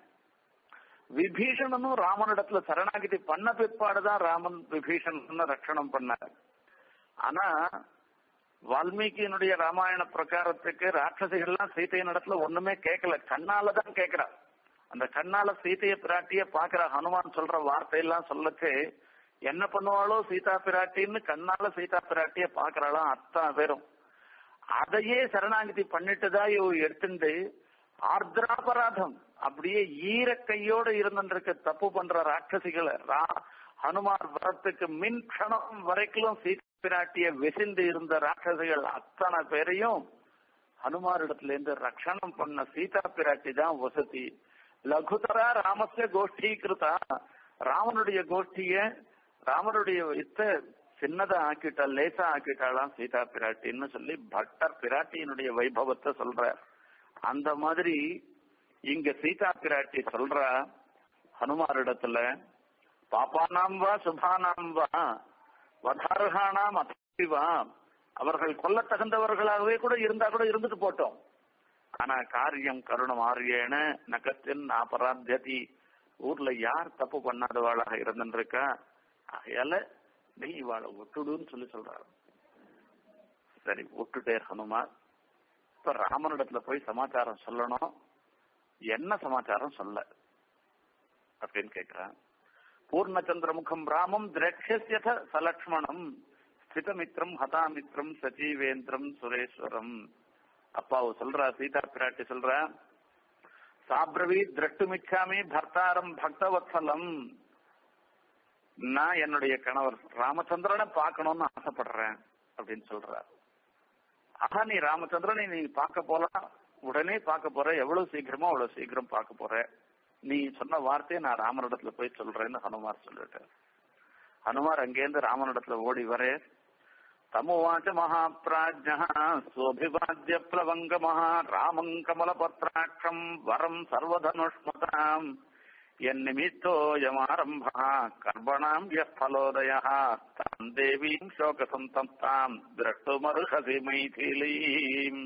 விபீஷணனும் ராமனிடத்துல சரணாகிதி பண்ண பிற்பாடுதான் ராமன் விபீஷணன் ரட்சணம் பண்ணார் ஆனா வால்மீகியினுடைய ராமாயண பிரகாரத்துக்கு ராட்சசிகள்லாம் சீத்தையின் இடத்துல ஒண்ணுமே கேட்கல கண்ணாலதான் கேட்கிறா அந்த கண்ணால சீதைய பிராட்டிய பாக்குற ஹனுமான் சொல்ற வார்த்தையெல்லாம் சொல்லச்சு என்ன பண்ணுவாளோ சீதா பிராட்டின்னு கண்ணால சீதா பிராட்டிய பாக்குறாளாம் அத்தனை பேரும் அதையே சரணாகதி பண்ணிட்டுதான் இவ எடுத்துட்டு ஆர்திராபராதம் அப்படியே ஈர கையோட இருந்துருக்க தப்பு பண்ற ராட்சசிகளை ஹனுமார் வரத்துக்கு மின் கணம் வரைக்கும் சீதா பிராட்டிய வெசிந்து இருந்த ராட்சசிகள் அத்தனை பேரையும் ஹனுமார் இடத்துல இருந்து ரட்சணம் பண்ண சீதா பிராட்டி தான் வசதி லகுதரா ராமஸ்ய கோஷ்டி கிருதா ராமனுடைய கோஷ்டிய ராமனுடைய இத்த சின்னதா ஆக்கிட்டா லேசா ஆக்கிட்டாலாம் சீதா பிராட்டின்னு சொல்லி பட்டர் பிராட்டியினுடைய வைபவத்தை சொல்ற அந்த மாதிரி இங்க சீதா பிராட்டி சொல்ற ஹனுமாரிடத்துல பாப்பானாம் வா சுபானாம் வா வதார்கானாம் அத்திவா அவர்கள் கொல்ல தகுந்தவர்களாகவே கூட இருந்தா கூட இருந்துட்டு போட்டோம் ஆனா காரியம் கருணம் ஆரியேன நகத்தின் அபராத்தியதி ஊர்ல யார் தப்பு பண்ணாதவாளாக இருந்துருக்கா ஆகையால நீ இவாளை விட்டுடுன்னு சொல்லி சொல்றாரு சரி விட்டுட்டே ஹனுமார் இப்ப ராமனிடத்துல போய் சமாச்சாரம் சொல்லணும் என்ன சமாச்சாரம் சொல்ல அப்படின்னு கேக்குறான் பூர்ணச்சந்திரமுகம் ராமம் திரட்சியத சலக்ஷ்மணம் ஸ்திதமித்ரம் ஹதாமித்ரம் சஜீவேந்திரம் சுரேஸ்வரம் அப்பாவு சொல்றா சீதா பிராட்டி சொல்றா சாப்ரவி திரட்டுமிச்சாமி பர்த்தாரம் பக்தவத்சலம் நான் என்னுடைய கணவர் ராமச்சந்திரனை பார்க்கணும்னு ஆசைப்படுறேன் அப்படின்னு சொல்றார் ஆஹா நீ ராமச்சந்திரனை நீ பார்க்க போலாம் உடனே பார்க்க போற எவ்வளவு சீக்கிரமோ அவ்வளவு சீக்கிரம் பார்க்க போற நீ சொன்ன வார்த்தையை நான் ராமனிடத்துல போய் சொல்றேன்னு ஹனுமார் சொல்லிட்டார் ஹனுமார் அங்கேருந்து ராமனிடத்துல ஓடி வர தமுவாச்ச மகாபிராஜ்ய சோபிவாத்திய பிளவங்கமஹ ராமம் கமலபத்ராட்சம் வரம் சர்வதனுஷ்மதாம் என்னிமித்தோயமாரம்ப கர்ப்பணாம் யலோதய தாம் தேவீம் சோகசந்தப்தாம் திரட்டுமருகசி மைதிலீம்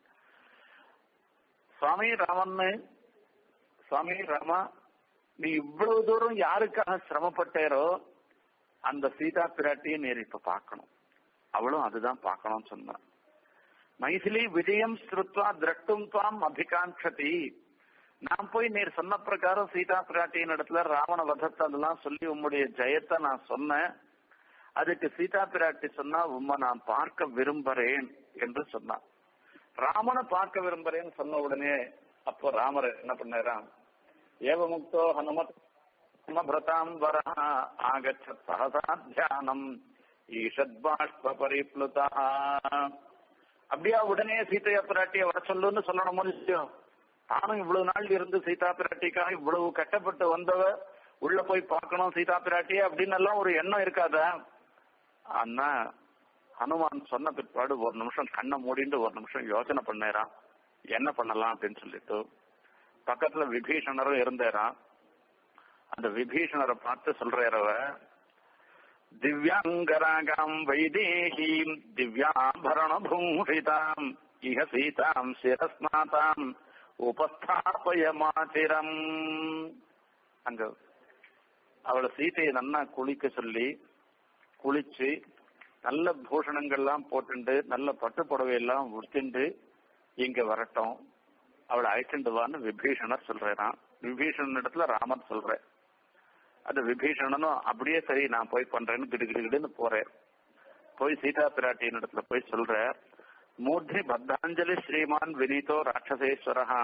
சுவாமி ராமன்னு சுவாமி ராமா நீ இவ்வளவு தூரம் யாருக்காக சிரமப்பட்டேரோ அந்த சீதா பிராட்டியை நீர் இப்ப பார்க்கணும் அவளும் அதுதான் பார்க்கணும்னு சொன்னான் மைதிலி விஜயம் ஸ்ருத்வா திரட்டும் துவாம் அபிகாங்ஷதி நான் போய் நீர் சொன்ன பிரகாரம் சீதா பிராட்டியின் இடத்துல ராவண வதத்தை அதெல்லாம் சொல்லி உம்முடைய ஜெயத்தை நான் சொன்னேன் அதுக்கு சீதா பிராட்டி சொன்னா உம்மை நான் பார்க்க விரும்புறேன் என்று சொன்னான் ராமனை பார்க்க விரும்புறேன்னு சொன்ன உடனே அப்போ ராமர் என்ன பண்ணாராம் ஏவமுக்தோ ஹனுமத் பிரதாம் வர ஆகச்ச சகசா தியானம் ஈஷத் பாஷ்ப பரிப்ளுதா அப்படியா உடனே சீதையா பிராட்டிய வர சொல்லுன்னு சொல்லணும் முடியும் நானும் இவ்வளவு நாள் இருந்து சீதா பிராட்டிக்காக இவ்வளவு கஷ்டப்பட்டு வந்தவ உள்ள போய் பார்க்கணும் சீதா பிராட்டி அப்படின்னு எல்லாம் ஒரு எண்ணம் இருக்காதா ஆனா ஹனுமான் சொன்ன பிற்பாடு ஒரு நிமிஷம் கண்ணை மூடிட்டு ஒரு நிமிஷம் யோசனை பண்ணேரான் என்ன பண்ணலாம் அப்படின்னு சொல்லிட்டு பக்கத்துல விபீஷணரும் இருந்தாராம் அந்த விபீஷணரை பார்த்து சொல்றாரவ திவ்யாங்கராகாம் வைதேகீம் திவ்யாபரண பூஷிதாம் இஹ சீதாம் சிரஸ்நாதாம் உபஸ்தாபயமாச்சிரம் அங்க அவளை சீதையை நன்னா குளிக்க சொல்லி குளிச்சு நல்ல பூஷணங்கள்லாம் போட்டுண்டு நல்ல பட்டு புடவையெல்லாம் உடுத்திண்டு இங்க வரட்டும் அவளை அழைச்சிட்டு வான்னு விபீஷணர் சொல்றான் விபீஷணன் இடத்துல ராமர் சொல்ற அந்த விபீஷணனும் அப்படியே சரி நான் போய் பண்றேன்னு கிடுகிடுன்னு போறேன் போய் சீதா பிராட்டியின் இடத்துல போய் சொல்ற மூர்த்தி பத்தாஞ்சலி ஸ்ரீமான் வினீதோ ராட்சசேஸ்வரஹா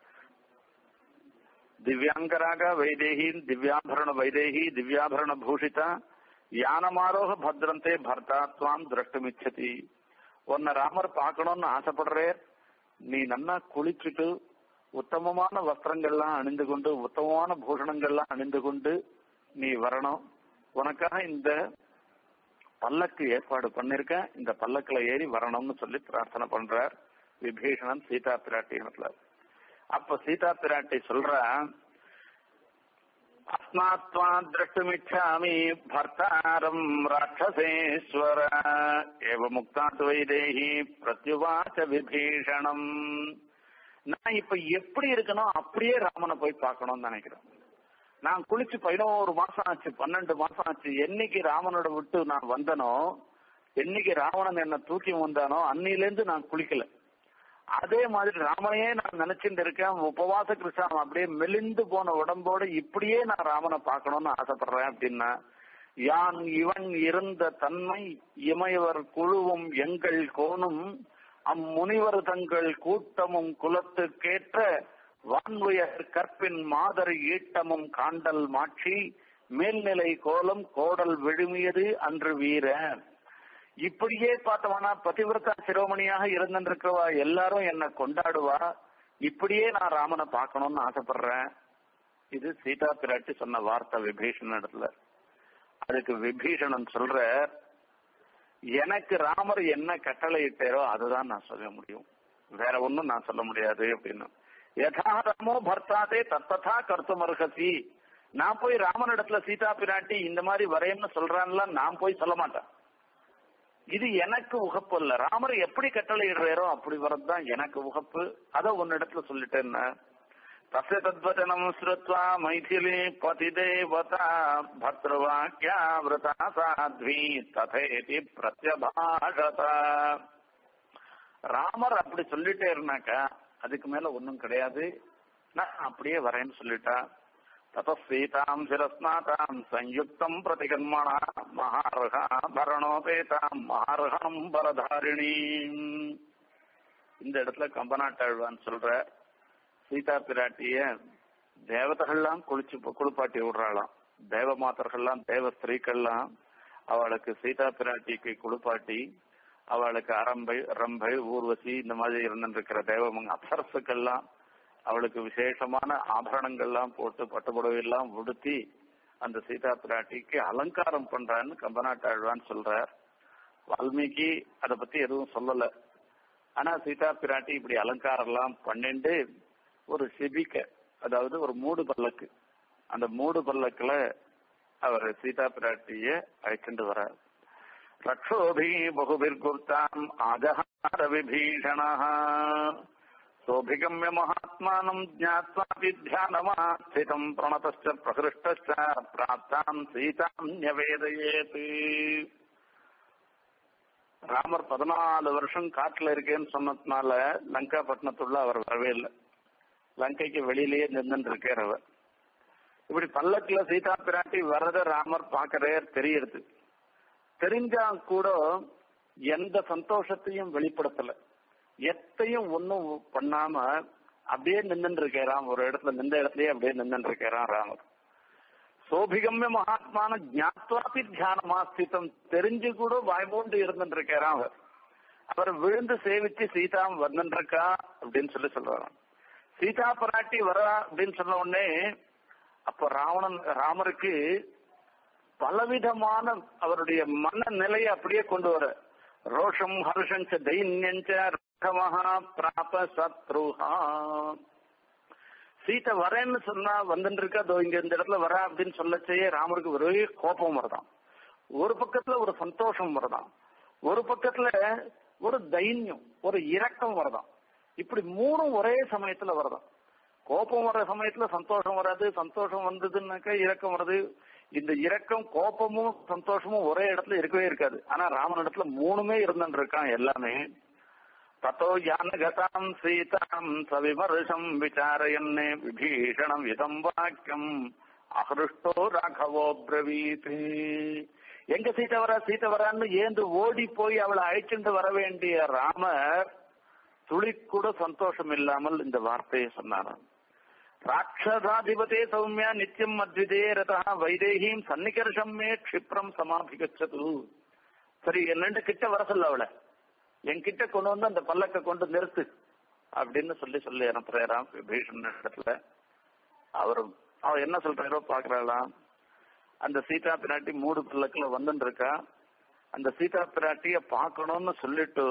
திவ்யாங்கராக வைதேகி திவ்யாபரண வைதேகி திவ்யாபரண பூஷிதா யானமாரோக பத்ரந்தே பர்த்தா துவாம் திரஷ்டமிச்சதி உன்னை ராமர் பார்க்கணும்னு ஆசைப்படுறே நீ நன்னா குளிச்சுட்டு உத்தமமான வஸ்திரங்கள்லாம் அணிந்து கொண்டு உத்தமமான பூஷணங்கள்லாம் அணிந்து கொண்டு நீ வரணும் உனக்காக இந்த பல்லக்கு ஏற்பாடு பண்ணிருக்க இந்த பல்லக்குல ஏறி வரணும்னு சொல்லி பிரார்த்தனை பண்றார் விபீஷணன் சீதா பிராட்டி இடத்துல அப்ப சீதா பிராட்டி சொல்ற அஸ்மாத்வா திரஷ்டுமிச்சாமி பர்த்தாரம் ராட்சசேஸ்வர ஏவ முக்தாத் வைதேகி பிரத்யுவாச்ச விபீஷணம் நான் இப்ப எப்படி இருக்கணும் அப்படியே ராமனை போய் பார்க்கணும்னு நினைக்கிறேன் நான் குளிச்சு பதினோரு மாசம் ஆச்சு பன்னெண்டு மாசம் ஆச்சு என்னைக்கு ராமனோட விட்டு நான் வந்தனோ என்னைக்கு ராவணன் என்ன தூக்கி வந்தானோ அன்னிலேருந்து நான் குளிக்கல அதே மாதிரி ராமனையே நான் நினைச்சுட்டு இருக்கேன் உபவாச கிருஷ்ணன் அப்படியே மெலிந்து போன உடம்போட இப்படியே நான் ராமனை பார்க்கணும்னு ஆசைப்படுறேன் அப்படின்னா யான் இவன் இருந்த தன்மை இமையவர் குழுவும் எங்கள் கோணும் அம்முனிவர் தங்கள் கூட்டமும் குலத்துக்கேற்ற வான்வுயர் கற்பின் மாதர் ஈட்டமும் காண்டல் மாட்சி மேல்நிலை கோலம் கோடல் விழுமியது அன்று வீர இப்படியே பார்த்தவனா பதிவிரதா சிரோமணியாக இருந்திருக்கிறவா எல்லாரும் என்ன கொண்டாடுவா இப்படியே நான் ராமனை பார்க்கணும்னு ஆசைப்படுறேன் இது சீதா பிராட்டி சொன்ன வார்த்தை விபீஷணன் இடத்துல அதுக்கு விபீஷணன் சொல்ற எனக்கு ராமர் என்ன கட்டளை இட்டாரோ அதுதான் நான் சொல்ல முடியும் வேற ஒண்ணும் நான் சொல்ல முடியாது அப்படின்னு யதா ராமோ பர்த்தாதே தத்ததா கருத்தும் அருகசி நான் போய் ராமன் இடத்துல சீதா பிராட்டி இந்த மாதிரி வரையன்னு சொல்றான்ல நான் போய் சொல்ல மாட்டேன் இது எனக்கு உகப்பு இல்ல ராமர் எப்படி கட்டளை இடுறாரோ அப்படி வரதுதான் எனக்கு உகப்பு அத உன்னிடத்துல சொல்லிட்டேன்னு தஸ்ய தத்வச்சனம் ஸ்ருத்வா மைதிலி பதிதேவதா பத்ரவாக்கியா விரதா சாத்வி ததேதி பிரத்யபாஷத ராமர் அப்படி சொல்லிட்டே இருந்தாக்கா அதுக்கு மேல ஒன்னும் கிடையாது நான் அப்படியே வரேன்னு சொல்லிட்டா ततः सीताम् शिरस्नाताम् संयुक्तम् प्रतिकर्मणा மகார்ஹாபரணோபேதாம் மகார்ஹம் பரதாரிணீம் இந்த இடத்துல கம்பநாட்டாழ்வான் சொல்ற சீதா பிராட்டிய தேவதைகள்லாம் குளிச்சு குளிப்பாட்டி விடுறாளாம் தேவ மாதர்கள்லாம் தேவ ஸ்திரீக்கள்லாம் அவளுக்கு சீதா பிராட்டிக்கு குளிப்பாட்டி அவளுக்கு அரம்பை ரம்பை ஊர்வசி இந்த மாதிரி இருந்துருக்கிற தேவமங்க அப்சரசுக்கெல்லாம் அவளுக்கு விசேஷமான ஆபரணங்கள்லாம் போட்டு பட்டுப்புடவை எல்லாம் உடுத்தி அந்த சீதா பிராட்டிக்கு அலங்காரம் பண்றான்னு கம்பநாட்டாழ்வான்னு சொல்றார் வால்மீகி அதை பத்தி எதுவும் சொல்லல ஆனா சீதா பிராட்டி இப்படி அலங்காரம் எல்லாம் பண்ணிண்டு ஒரு சிபிக்க அதாவது ஒரு மூடு பல்லக்கு அந்த மூடு பல்லக்குல அவர் சீதா பிராட்டிய அழைச்சிட்டு வரார் ரக்ஷோபி பகுபிர்குப்தாம் ஆஜஹார விபீஷணா சோபிகம்ய மகாத்மானம் ஜாத்வாபி தியானமாஸ்திதம் பிரணதச்ச பிரகிருஷ்டச்ச பிராப்தாம் சீதாம் நியவேதயேத் ராமர் பதினாலு வருஷம் காட்டுல இருக்கேன்னு சொன்னதுனால லங்கா பட்டணத்துள்ள அவர் வரவே இல்லை லங்கைக்கு வெளியிலேயே நின்று இருக்கார் அவர் இப்படி பல்லக்குல சீதா பிராட்டி வரத ராமர் பாக்கறே தெரியுது தெரிஞ்சா கூட எந்த சந்தோஷத்தையும் வெளிப்படுத்தல எத்தையும் ஒன்னும் பண்ணாம அப்படியே நின்று இருக்காராம் ஒரு இடத்துல நின்ற இடத்துலயே அப்படியே நின்று இருக்காராம் ராமர் சோபிகம்ய மகாத்மான ஜாத்வாபி தியானமாஸ்தித்தம் தெரிஞ்சு கூட வாய்மூண்டு இருந்துட்டு இருக்காராம் அவர் அவர் விழுந்து சேவிச்சு சீதா வந்துருக்கா அப்படின்னு சொல்லி சொல்றாராம் சீதா பிராட்டி வரா அப்படின்னு சொன்ன உடனே அப்ப ராவணன் ராமருக்கு பலவிதமான அவருடைய மனநிலையை அப்படியே கொண்டு வர ரோஷம் ஹர்ஷஞ்ச தைன்யஞ்ச ரகமஹா பிராப சத்ருஹா சீத்தை வரேன்னு சொன்னா வந்துட்டு இருக்கா அதோ இங்க இந்த இடத்துல வரா அப்படின்னு சொல்லச்சேயே ராமருக்கு ஒரே கோபம் வருதான் ஒரு பக்கத்துல ஒரு சந்தோஷம் வருதான் ஒரு பக்கத்துல ஒரு தைன்யம் ஒரு இரக்கம் வருதான் இப்படி மூணும் ஒரே சமயத்துல வருதான் கோபம் வர்ற சமயத்துல சந்தோஷம் வராது சந்தோஷம் வந்ததுன்னாக்கா இரக்கம் வருது இந்த இரக்கம் கோபமும் சந்தோஷமும் ஒரே இடத்துல இருக்கவே இருக்காது ஆனா ராமன் இடத்துல மூணுமே இருந்துட்டு இருக்கான் எல்லாமே தத்தோ யானகதாம் சீதாம் சவிமர்ஷம் விசாரயன்னே விபீஷணம் இதம் வாக்கியம் அஹருஷ்டோ ராகவோ பிரவீத் எங்க சீத்தை வரா சீத்தை வரான்னு ஏந்து ஓடி போய் அவளை அழைச்சிட்டு வர வேண்டிய ராமர் துளி கூட சந்தோஷம் இல்லாமல் இந்த வார்த்தையை சொன்னாராம் ராட்சசாதிபதே சௌமியா நித்தியம் அத்விதே ரதா வைதேகியும் சன்னிகர்ஷம் மே க்ஷிப்ரம் சமாபிகச்சது சரி என்னண்டு கிட்ட வர சொல்ல அவளை என்கிட்ட கொண்டு வந்து அந்த பல்லக்க கொண்டு நிறுத்து அப்படின்னு சொல்லி சொல்லி அனுப்புறாராம் விபீஷன் இடத்துல அவர் அவர் என்ன சொல்றாரோ பாக்குறாளாம் அந்த சீதா பிராட்டி மூடு பல்லக்குல வந்துட்டு இருக்கா அந்த சீதா பிராட்டிய பாக்கணும்னு சொல்லிட்டு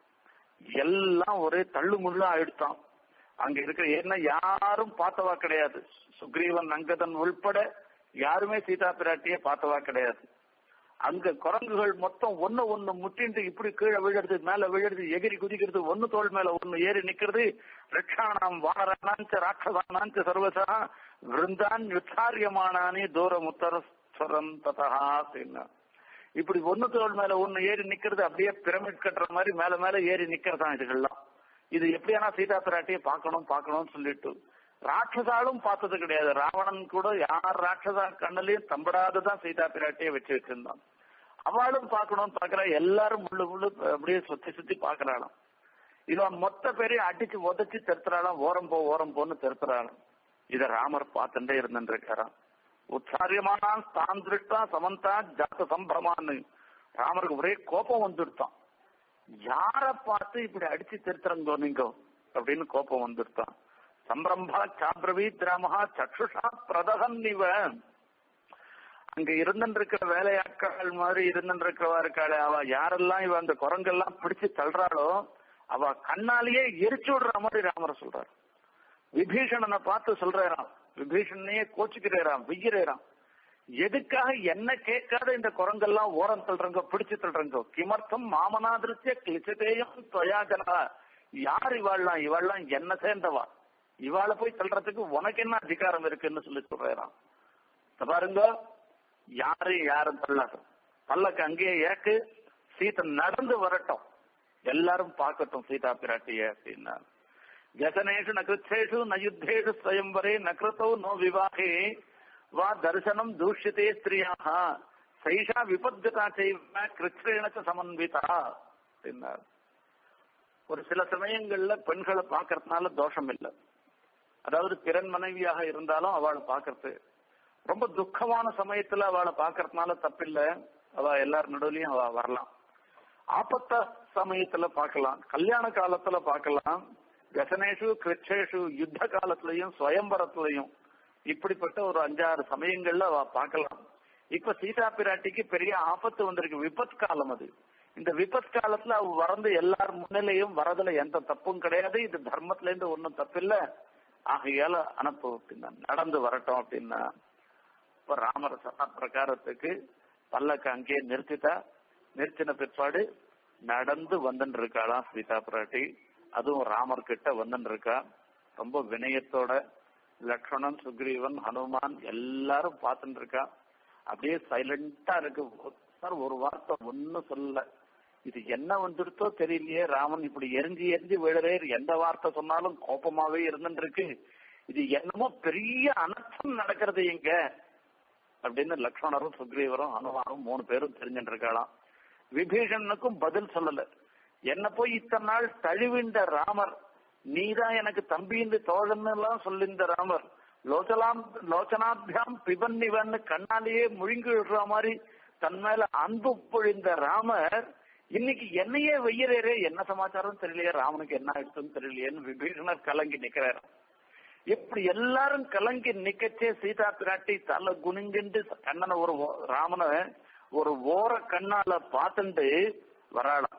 எல்லாம் ஒரே தள்ளு முள்ளு ஆயிடுத்தான் அங்க இருக்கிற ஏன்னா யாரும் பார்த்தவா கிடையாது சுக்ரீவன் அங்கதன் உள்பட யாருமே சீதா பிராட்டிய பார்த்தவா கிடையாது அங்க குரங்குகள் மொத்தம் ஒண்ணு ஒண்ணு முட்டிண்டு இப்படி கீழே விழுறது மேல விழுறது எகிரி குதிக்கிறது ஒண்ணு தோல் மேல ஒண்ணு ஏறி நிக்கிறது ரட்சாணாம் வானரானாஞ்ச ராட்சதானாஞ்ச சர்வசா விருந்தான் விசாரியமானானி தூரம் உத்தரஸ்வரம் ததா அப்படின்னா இப்படி ஒண்ணு தோல் மேல ஒண்ணு ஏறி நிக்கிறது அப்படியே பிரமிட் கட்டுற மாதிரி மேல மேல ஏறி நிக்கிறதா இதுகள்லாம் இது எப்படியானா சீதா பிராட்டியை பார்க்கணும் பார்க்கணும்னு சொல்லிட்டு ராட்சசாலும் பார்த்தது கிடையாது ராவணன் கூட யார் ராட்சசா கண்ணிலையும் தம்படாததான் சீதா பிராட்டியை வச்சு வச்சிருந்தான் அவளும் பார்க்கணும்னு பாக்குறா எல்லாரும் முள்ளு முள்ளு அப்படியே சுத்தி சுத்தி பாக்குறாளாம் இவன் மொத்த பேரையும் அடிச்சு உதச்சு தெருத்துறாளாம் ஓரம் போ ஓரம் போன்னு தெருத்துறாளாம் இத ராமர் பார்த்துட்டே இருந்துட்டு இருக்காராம் உற்சாரியமானான் தான் திருஷ்டா சமந்தா ஜாத்த சம்பிரமான்னு ராமருக்கு ஒரே கோபம் வந்துடுத்தான் யார பார்த்து இப்படி அடிச்சு திருத்துறங்கோ நீங்க அப்படின்னு கோபம் வந்துடுத்தான் சம்பிரம்பா சாப்ரவீத் ராமஹா சக்ஷுஷா பிரதகன் இவ அங்க இருந்துருக்கிற வேலையாட்கள் மாதிரி இருந்துருக்கிறவா இருக்காளே அவ யாரெல்லாம் இவ அந்த குரங்கெல்லாம் பிடிச்சு தள்ளுறாளோ அவ கண்ணாலேயே எரிச்சு விடுற மாதிரி ராமர் சொல்றாரு விபீஷணனை பார்த்து சொல்றாராம் விபீஷணையே கோச்சுக்கிறாராம் விய்கிறாராம் எதுக்காக என்ன கேட்காத இந்த குரங்கெல்லாம் ஓரம் தள்ளுறங்க பிடிச்சு தள்ளுறங்க கிமர்த்தம் மாமனாதிருத்திய கிளிச்சதேயம் தொயாஜனா யார் இவாள்லாம் இவாள்லாம் என்ன சேர்ந்தவா இவாள போய் தள்ளுறதுக்கு உனக்கு என்ன அதிகாரம் இருக்குன்னு சொல்லி சொல்றாராம் பாருங்க யாரையும் யாரும் தள்ளாட்டும் பல்லக்கு அங்கேயே ஏக்கு சீத்தை நடந்து வரட்டும் எல்லாரும் பார்க்கட்டும் சீதா பிராட்டிய அப்படின்னா व्यसनेषु न कृच्छेषु न युद्धेषु स्वयंवरे न कृतौ नो विवाहे वा தரிசனம் தூஷித்தே ஸ்திரியாக சைஷா விபத்கதா செய்வ கிருஷ்ணேனச்ச சமன்விதா அப்படின்னார் ஒரு சில சமயங்கள்ல பெண்களை பார்க்கறதுனால தோஷம் இல்லை அதாவது பிறன் மனைவியாக இருந்தாலும் அவளை பார்க்கறது ரொம்ப துக்கமான சமயத்துல அவளை பார்க்கறதுனால தப்பில்லை அவ எல்லார் நடுவுலயும் அவ வரலாம் ஆபத்த சமயத்துல பார்க்கலாம் கல்யாண காலத்துல பார்க்கலாம் கசனேஷு கிருச்சேஷு யுத்த காலத்திலையும் சுயம்பரத்திலையும் இப்படிப்பட்ட ஒரு அஞ்சாறு சமயங்கள்ல அவ பார்க்கலாம் இப்ப சீதா பிராட்டிக்கு பெரிய ஆபத்து வந்திருக்கு விபத் காலம் அது இந்த விபத் காலத்துல அவ வரந்து எல்லார் முன்னிலையும் வரதுல எந்த தப்பும் கிடையாது இது தர்மத்துல இருந்து ஒன்னும் தப்பில்ல ஆகையால அனுப்பு அப்படின்னா நடந்து வரட்டும் அப்படின்னா இப்ப ராமர் சொன்ன பிரகாரத்துக்கு பல்லக்கு அங்கேயே நிறுத்திட்டா நிறுத்தின பிற்பாடு நடந்து வந்துட்டு இருக்காளாம் சீதா பிராட்டி அதுவும் ராமர் கிட்ட வந்துட்டு இருக்கா ரொம்ப வினயத்தோட லக்ஷ்மணன் சுக்ரீவன் ஹனுமான் எல்லாரும் பார்த்துட்டு இருக்கா அப்படியே சைலண்டா இருக்கு சார் ஒரு வார்த்தை ஒன்னும் சொல்லல இது என்ன வந்துருத்தோ தெரியலையே ராமன் இப்படி எரிஞ்சு எரிஞ்சு விழுறே எந்த வார்த்தை சொன்னாலும் கோபமாவே இருந்துட்டு இருக்கு இது என்னமோ பெரிய அனர்த்தம் நடக்கிறது இங்க அப்படின்னு லக்ஷ்மணரும் சுக்ரீவரும் ஹனுமானும் மூணு பேரும் தெரிஞ்சுட்டு இருக்கலாம் விபீஷணனுக்கும் பதில் சொல்லல என்ன போய் இத்தனை நாள் தழுவின்ற ராமர் நீதான் எனக்கு தம்பின்னு தோழன்னு எல்லாம் சொல்லிந்த ராமர் லோச்சலாம் லோச்சனாபியாம் பிபன்னிவன் கண்ணாலேயே முழுங்கி விடுற மாதிரி தன் மேல அன்பு பொழிந்த ராமர் இன்னைக்கு என்னையே வெய்யறே என்ன சமாச்சாரம் தெரியலையே ராமனுக்கு என்ன ஆயிடுச்சுன்னு தெரியலையேன்னு விபீஷணர் கலங்கி நிக்கிறாரு இப்படி எல்லாரும் கலங்கி நிக்கச்சே சீதா பிராட்டி தலை குனிஞ்சுண்டு கண்ணனை ஒரு ராமனை ஒரு ஓர கண்ணால பார்த்துட்டு வராளாம்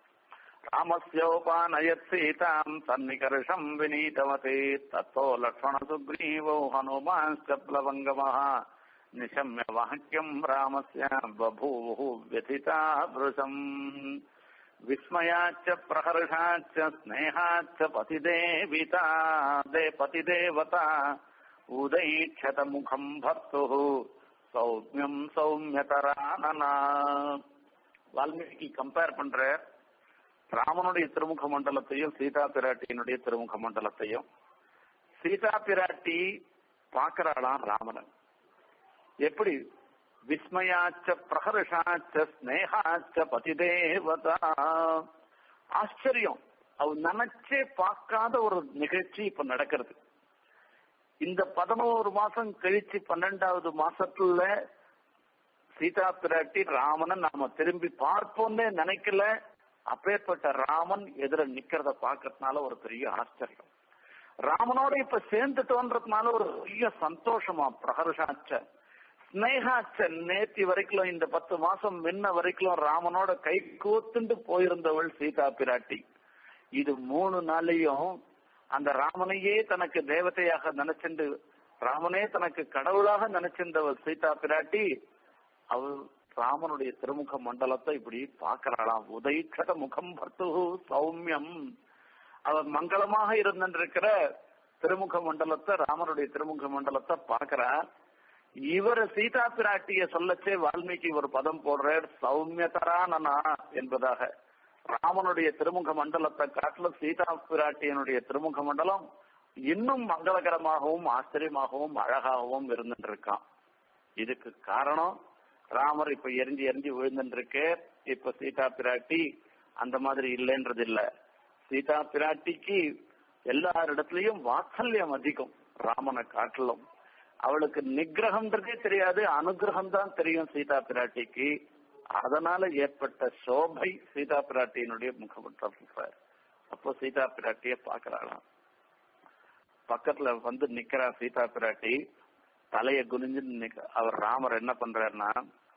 ராமஸ்யோபானயத் சீதாம் சன்னிகர்ஷம் வினீதவதே தத்தோ லக்ஷ்மண சுக்ரீவோ ஹனுமான்ஸ்ச பிளவங்கமः நிசம்ய வாக்கியம் ராமஸ்ய பபூவு व्यथिता भृशम् विस्मयाच्च प्रहर्षाच्च स्नेहाच्च पतिदेविता दे पतिदेवता उदैक्षत मुखम् भर्तुः சௌமியம் சௌமியதரானனா வால்மீகி கம்பேர் பண்ற ராமனுடைய திருமுக மண்டலத்தையும் சீதா பிராட்டியினுடைய திருமுக மண்டலத்தையும் சீதா பிராட்டி பாக்குறாளாம் ராமனன் எப்படி விஸ்மயாச்ச பிரகர்ஷாச்ச ஸ்னேகாச்ச பதிதேவதா ஆச்சரியம் அவ நினைச்சே பார்க்காத ஒரு நிகழ்ச்சி இப்ப நடக்கிறது இந்த பதினோரு மாசம் கழிச்சு பன்னெண்டாவது மாசத்துல சீதா பிராட்டி ராமனை நாம திரும்பி பார்ப்போம்னே நினைக்கல அப்பேற்பட்ட ராமன் எதிர நிக்கிறத பாக்கிறதுனால ஒரு பெரிய ஆச்சரியம் ராமனோட இப்ப சேர்ந்துட்டோன்றதுனால ஒரு பெரிய சந்தோஷமா பிரகர்ஷாச்ச ஸ்னேகாச்ச நேத்தி வரைக்கும் இந்த பத்து மாசம் முன்ன வரைக்கும் ராமனோட கை கூத்துண்டு போயிருந்தவள் சீதா பிராட்டி இது மூணு நாளையும் அந்த ராமனையே தனக்கு தேவதையாக நினைச்சிருந்து ராமனே தனக்கு கடவுளாக நினைச்சிருந்தவள் சீதா பிராட்டி அவள் ராமனுடைய திருமுக மண்டலத்தை இப்படி பாக்குறாளாம் உதைக்கட முகம் பர்த்து சௌமியம் அவர் மங்களமாக இருந்திருக்கிற திருமுக மண்டலத்தை ராமனுடைய திருமுக மண்டலத்தை பாக்குறா இவர் சீதா பிராட்டிய சொல்லச்சே வால்மீகி ஒரு பதம் போடுறார் சௌமியதரானனா என்பதாக ராமனுடைய திருமுக மண்டலத்தை காட்டிலும் சீதா பிராட்டியனுடைய திருமுக மண்டலம் இன்னும் மங்களகரமாகவும் ஆச்சரியமாகவும் அழகாகவும் இருந்துட்டு இருக்கான் இதுக்கு காரணம் ராமர் இப்ப எரிஞ்சு எரிஞ்சு விழுந்துட்டு இருக்கு இப்ப சீதா பிராட்டி அந்த மாதிரி இல்லைன்றது இல்ல சீதா பிராட்டிக்கு எல்லாரிடத்துலயும் வாத்சல்யம் அதிகம் ராமனை காட்டிலும் அவளுக்கு நிகிரகம்ன்றதே தெரியாது அனுகிரகம் தான் தெரியும் சீதா பிராட்டிக்கு அதனால ஏற்பட்ட சோபை சீதா பிராட்டியினுடைய முகமற்ற அப்போ சீதா பிராட்டிய பாக்குறாளாம் பக்கத்துல வந்து நிக்கிறா சீதா பிராட்டி தலைய குனிஞ்சு நிக்க அவர் ராமர் என்ன பண்றாருன்னா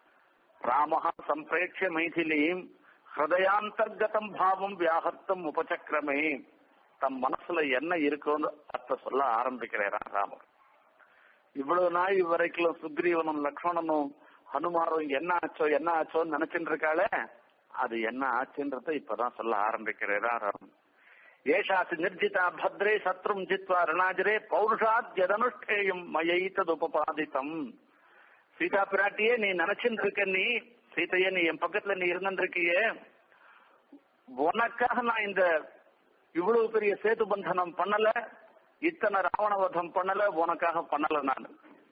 ராமஹா சம்பிரேட்ச மைதிலியும் ஹிருதயாந்தர்கதம் பாவம் வியாகர்த்தம் உபசக்கிரமே தம் மனசுல என்ன இருக்குன்னு அர்த்த சொல்ல ஆரம்பிக்கிறாரா ராமர் இவ்வளவு நாள் வரைக்கும் சுக்ரீவனும் லக்ஷ்மணனும் ஹனுமாரும் என்ன ஆச்சோ என்ன ஆச்சோன்னு நினைச்சுட்டு இருக்காளே அது என்ன ஆச்சுன்றத இப்பதான் சொல்ல ஆரம்பிக்கிறாரா ராமன் ஏஷாசி நிர்ஜிதா பத்ரே சத்ரும் ஜித்வா ரணாஜரே பௌருஷாத் எதனுஷ்டேயும் மயைத்தது உபபாதித்தம் சீதா பிராட்டியே நீ நினைச்சுட்டு இருக்க நீ சீதையே நீ என் பக்கத்துல நீ இருந்துருக்கியே உனக்காக நான் இந்த இவ்வளவு பெரிய சேது பந்தனம் பண்ணல இத்தனை ராவணவதம் பண்ணல உனக்காக பண்ணல நான்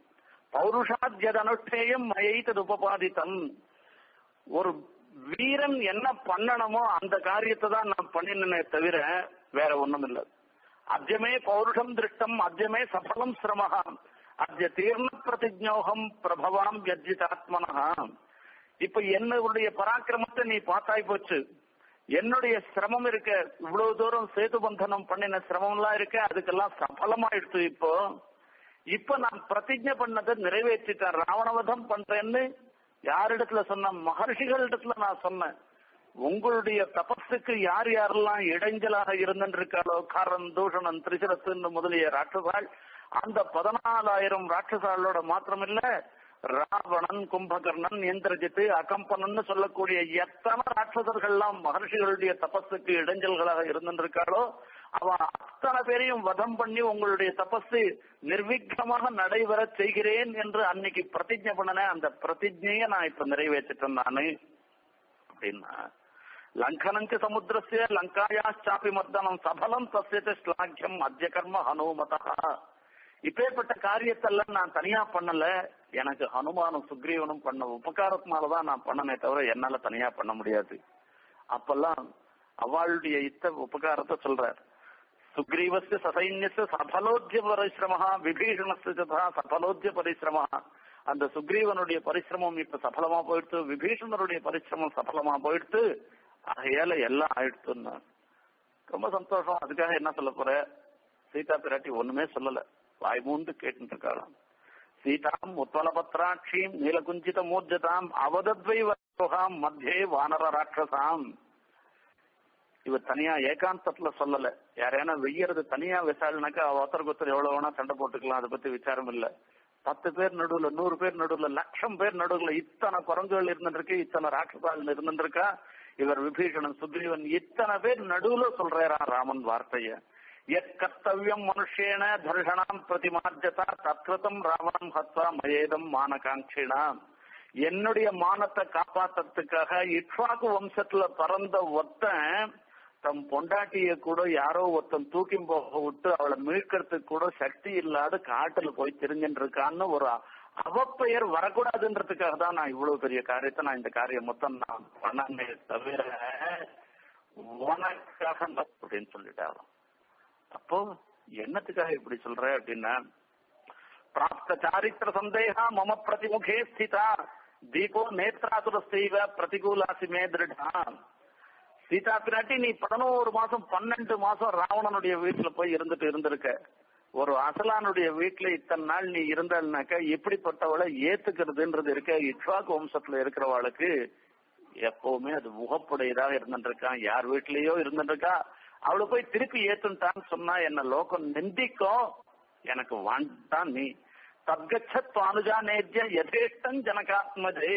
பௌருஷாத்யதனுஷ்டேயம் மயைத்தது உபபாதித்தம் ஒரு வீரன் என்ன பண்ணணுமோ அந்த காரியத்தை தான் நான் பண்ணினே தவிர வேற ஒண்ணும் இல்லை அத்தியமே பௌருஷம் திருஷ்டம் அத்தியமே சபலம் சிரமஹா அத்திய தீர்ண பிரதிஜோகம் பிரபவாம் யஜ்ஜிதாத்மனஹா இப்ப என்னுடைய பராக்கிரமத்தை நீ பார்த்தாய் போச்சு என்னுடைய சிரமம் இருக்க இவ்வளவு தூரம் சேது பந்தனம் பண்ணின சிரமம் எல்லாம் இருக்க அதுக்கெல்லாம் சபலமாயிடுச்சு இப்போ இப்ப நான் பிரதிஜை பண்ணதை நிறைவேற்றிட்டேன் ராவணவதம் பண்றேன்னு யாரிடத்துல சொன்ன மகர்ஷிகளிடத்துல நான் சொன்னேன் உங்களுடைய தபஸுக்கு யார் யாரெல்லாம் இடைஞ்சலாக இருந்திருக்காளோ காரன் தூஷணன் திரிசரத்து முதலிய ராட்சசாள் அந்த பதினாலாயிரம் ராட்சசாளோட மாத்திரமில்ல ராவணன் கும்பகர்ணன் இந்திரஜித்து அகம்பனன் சொல்லக்கூடிய எத்தனை ராட்சசர்கள்லாம் மகர்ஷிகளுடைய தபஸுக்கு இடைஞ்சல்களாக இருந்திருக்காளோ அவன் அத்தனை பேரையும் வதம் பண்ணி உங்களுடைய தபஸு நிர்விக்னமாக நடைபெற செய்கிறேன் என்று அன்னைக்கு பிரதிஜை பண்ணன அந்த பிரதிஜையை நான் இப்ப நிறைவேற்றிட்டேன் நானு அப்படின்னா லங்கனஞ்ச சமுத்திரஸ்ய லங்காயாச்சாப்பி மர்தனம் சபலம் தஸ்யத்தை ஸ்லாக்கியம் அத்திய கர்ம ஹனுமதா இப்பேற்பட்ட காரியத்தெல்லாம் நான் தனியா பண்ணல எனக்கு ஹனுமானும் சுக்ரீவனும் பண்ண உபகாரத்தினாலதான் நான் பண்ணனே தவிர என்னால தனியா பண்ண முடியாது அப்பெல்லாம் அவளுடைய இத்த உபகாரத்தை சொல்றார் சுக்ரீவஸ்ய சசைன்யஸ்ய சபலோத்திய பரிசிரமஹா விபீஷணஸ்ய ததா சபலோத்திய பரிசிரமஹா அந்த சுக்ரீவனுடைய பரிசிரமம் இப்ப சபலமா போயிடுத்து விபீஷணனுடைய பரிசிரமம் சபலமா போயிடுத்து ஆகையால எல்லாம் ஆயிடுத்துன்னா ரொம்ப சந்தோஷம் அதுக்காக என்ன சொல்ல போற சீதா பிராட்டி ஒண்ணுமே சொல்லல வாய் மூண்டு கேட்டு இருக்காளாம் சீதாம் உத்வலபத்ராட்சீம் நீலகுஞ்சித மூர்ஜதாம் அவதத்வை வரோகாம் மத்தியே வானர ராட்சசாம் இவ தனியா ஏகாந்தத்துல சொல்லல யாரையான வெய்யறது தனியா விசாரினாக்கா ஒருத்தருக்கு ஒருத்தர் எவ்வளவு வேணா சண்டை போட்டுக்கலாம் அதை பத்தி விசாரம் இல்ல பத்து பேர் நடுவுல நூறு பேர் நடுவுல லட்சம் பேர் நடுவுல இத்தனை குரங்குகள் இருந்துருக்கு இத்தனை ராட்சசால் இருந்துருக்கா இவர் விபீஷணன் சுக்ரீவன் இத்தனை பேர் நடுவுல சொல்றாரா ராமன் வார்த்தைய எத் கர்த்தவியம் மனுஷேன தர்ஷனாம் பிரதிமார்ஜதா தத்வதம் ராவணம் ஹத்வா மயேதம் மானகாங்கினாம் என்னுடைய மானத்தை காப்பாத்துறதுக்காக இட்வாக்கு வம்சத்துல பிறந்த ஒத்தன் தம் பொண்டாட்டிய கூட யாரோ ஒருத்தன் தூக்கி போக விட்டு அவளை மீட்கிறதுக்கு கூட சக்தி இல்லாத காட்டுல போய் தெரிஞ்சுட்டு இருக்கான்னு ஒரு அவப்பெயர் வரக்கூடாதுன்றதுக்காக தான் நான் இவ்வளவு பெரிய காரியத்தை நான் இந்த காரியம் மொத்தம் நான் பண்ணனே தவிர உனக்காக அப்படின்னு சொல்லிட்டாலும் அப்போ என்னத்துக்காக இப்படி சொல்ற அப்படின்னா பிராப்த சாரித்திர சந்தேகா மம பிரதிமுகே ஸ்திதா தீபோ நேத்ராசுரஸ்தெய்வ பிரதிகூலாசி மே திருடா சீதா பிராட்டி நீ பதினோரு மாசம் பன்னெண்டு மாசம் ராவணனுடைய வீட்டுல போய் இருந்துட்டு இருந்திருக்க ஒரு அசலானுடைய வீட்டுல இத்தனை நாள் நீ இருந்தாள்னாக்க எப்படிப்பட்டவளை ஏத்துக்கிறதுன்றது இருக்க இட்வாக்கு வம்சத்துல இருக்கிறவளுக்கு எப்பவுமே அது முகப்புடையதாக இருந்துருக்கான் யார் வீட்லயோ இருந்துருக்கா அவளை போய் திருப்பி ஏத்துட்டான்னு சொன்னா என்ன லோகம் நிந்திக்கும் எனக்கு வாண்டான் நீ தத்கச்சத் அனுஜானேஜ்ய யதேஷ்டம் ஜனகாத்மதே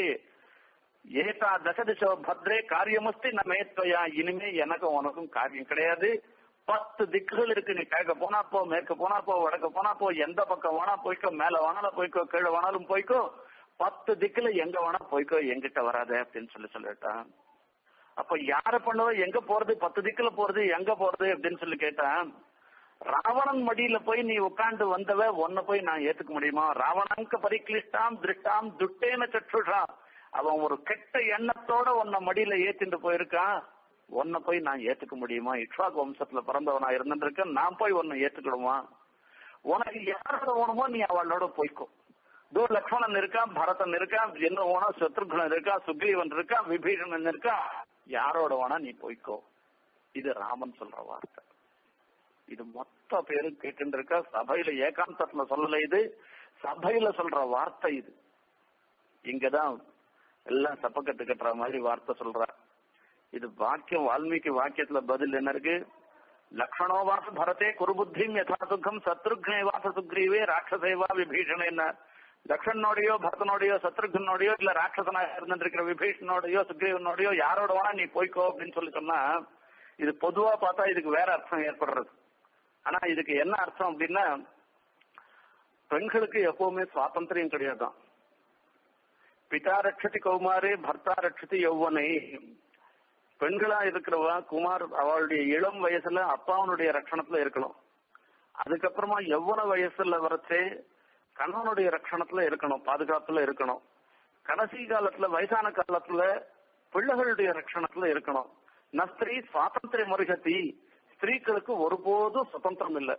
ஏதா தசதிசோ பத்ரே காரியமஸ்தி நமேத்வயா இனிமே எனக்கும் உனக்கும் காரியம் கிடையாது பத்து திக்குகள் இருக்கு நீ கிழக்க போனா போ மேற்கு போனா போ வடக்கு போனா போ எந்த பக்கம் வேணா போய்க்கோ மேல வேணாலும் போய்க்கோ கீழே வேணாலும் போய்க்கோ பத்து திக்குல எங்க வேணா போய்க்கோ எங்கிட்ட வராத அப்படின்னு சொல்லி சொல்லிட்டான் அப்ப யார பண்ணுவ எங்க போறது பத்து திக்குல போறது எங்க போறது அப்படின்னு சொல்லி கேட்டான் ராவணன் மடியில போய் நீ உட்காந்து வந்தவ உன்னை போய் நான் ஏத்துக்க முடியுமா ராவணங்க பரிக்லிஷ்டாம் திருஷ்டாம் துட்டேன சற்றுஷா அவன் ஒரு கெட்ட எண்ணத்தோட உன்னை மடியில ஏத்திட்டு போயிருக்கான் உன்னை போய் நான் ஏத்துக்க முடியுமா இட்வாக் வம்சத்துல பிறந்தவனா இருந்துருக்கேன் நான் போய் உன்னை ஏத்துக்கிடுமா உனக்கு யாரோட வேணுமோ நீ அவளோட போய்க்கோ தோ லக்ஷ்மணன் இருக்கான் பரதன் இருக்கான் என்ன வேணா சத்ருகுணன் இருக்கா சுக்ரீவன் இருக்கா விபீஷணன் இருக்கா யாரோட வேணா நீ போய்க்கோ இது ராமன் சொல்ற வார்த்தை இது மொத்த பேரும் கேட்டு இருக்கா சபையில ஏகாந்தத்துல சொல்லல இது சபையில சொல்ற வார்த்தை இது இங்கதான் எல்லாம் சப்பக்கட்டு கட்டுற மாதிரி வார்த்தை சொல்ற இது வாக்கியம் வால்மீகி வாக்கியத்துல பதில் என்ன இருக்கு லக்ஷணோவாச பரதே குருபுத்திம் யதா சுகம் சத்ருக்னேவாச சுக்ரீவே ராட்சசேவா விபீஷண என்ன லக்ஷனோடையோ பரதனோடையோ சத்ருகனோடையோ இல்ல ராட்சசனா இருந்திருக்கிற விபீஷணோடையோ சுக்ரீவனோடையோ யாரோட வேணா நீ போய்க்கோ அப்படின்னு சொல்லி சொன்னா இது பொதுவா பார்த்தா இதுக்கு வேற அர்த்தம் ஏற்படுறது ஆனா இதுக்கு என்ன அர்த்தம் அப்படின்னா பெண்களுக்கு எப்பவுமே சுவாதந்திரியம் கிடையாதான் பிதா ரட்சதி கௌமாரே பர்த்தா ரட்சதி யௌவனை பெண்களா இருக்கிறவா குமார் அவளுடைய இளம் வயசுல அப்பாவனுடைய ரட்சணத்துல இருக்கணும் அதுக்கப்புறமா எவ்வளவு வயசுல வரச்சே கணவனுடைய ரட்சணத்துல இருக்கணும் பாதுகாப்புல இருக்கணும் கடைசி காலத்துல வயசான காலத்துல பிள்ளைகளுடைய ரட்சணத்துல இருக்கணும் நஸ்திரி சுவாதந்திர முருகத்தி ஸ்திரீகளுக்கு ஒருபோதும் சுதந்திரம் இல்லை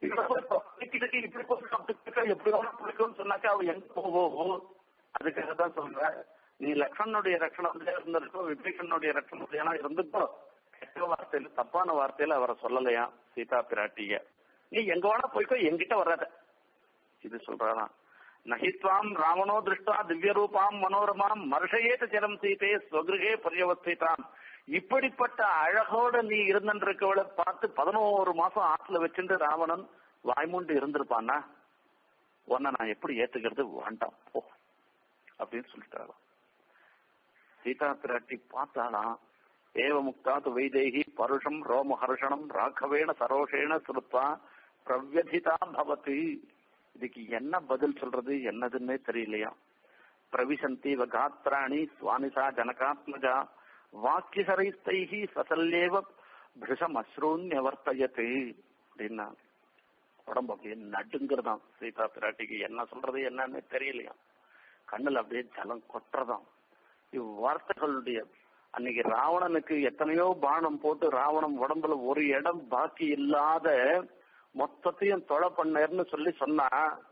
இப்படி போய் சாப்பிட்டு எப்படி வேணா பிடிக்கும்னு சொன்னாக்கா அவ எங்க போவோ அதுக்காக தான் சொல்றேன் நீ லக்ஷ்மணனுடைய ரட்சணத்துல இருந்திருக்கோ விபீஷனுடைய ரட்சணத்துல இருந்துக்கோ கெட்ட வார்த்தையில தப்பான வார்த்தையில அவரை சொல்லலையா சீதா பிராட்டிய நீ எங்க வேணா போய்க்கோ எங்கிட்ட வராத இது சொல்றாராம் நகித்வாம் ராவணோ திருஷ்டா திவ்ய ரூபாம் மனோரமாம் மர்ஷயேத ஜலம் சீதே ஸ்வகிருகே பரியவஸ்திதாம் இப்படிப்பட்ட அழகோட நீ இருந்திருக்கவளை பார்த்து பதினோரு மாசம் ஆற்றுல வச்சுட்டு ராவணன் வாய்மூண்டு இருந்திருப்பானா உன்னை நான் எப்படி ஏத்துக்கிறது வேண்டாம் போ அப்படின்னு சொல்லிட்டாராம் சீதா பிராட்டி பார்த்தாலாம் ஏவ முக்தாது வைதேகி பருஷம் ரோமஹர்ஷணம் ராഘவேண சரோஷேண சுருத்வா பிரவ்யதிதா பவதி இதுக்கு என்ன பதில் சொல்றது என்னதுன்னே தெரியலையா பிரவிசந்தி காத்ராணி சுவாமிசா ஜனகாத்மஜா வாக்கியசரைஸ்தைஹி சசல்யேவ பிருஷம் அஸ்ரூன்யவர்த்தயத்து அப்படின்னா உடம்பு அப்படியே நடுங்கிறதாம் சீதா பிராட்டிக்கு என்ன சொல்றது என்னன்னு தெரியலையா கண்ணுல அப்படியே ஜலம் கொட்டுறதாம் இவ்வார்த்தைகளுடைய அன்னைக்கு ராவணனுக்கு எத்தனையோ பானம் போட்டு ராவணன் உடம்புல ஒரு இடம் பாக்கி இல்லாத மொத்தத்தையும் தொலை பண்ணேர்னு சொல்லி சொன்னா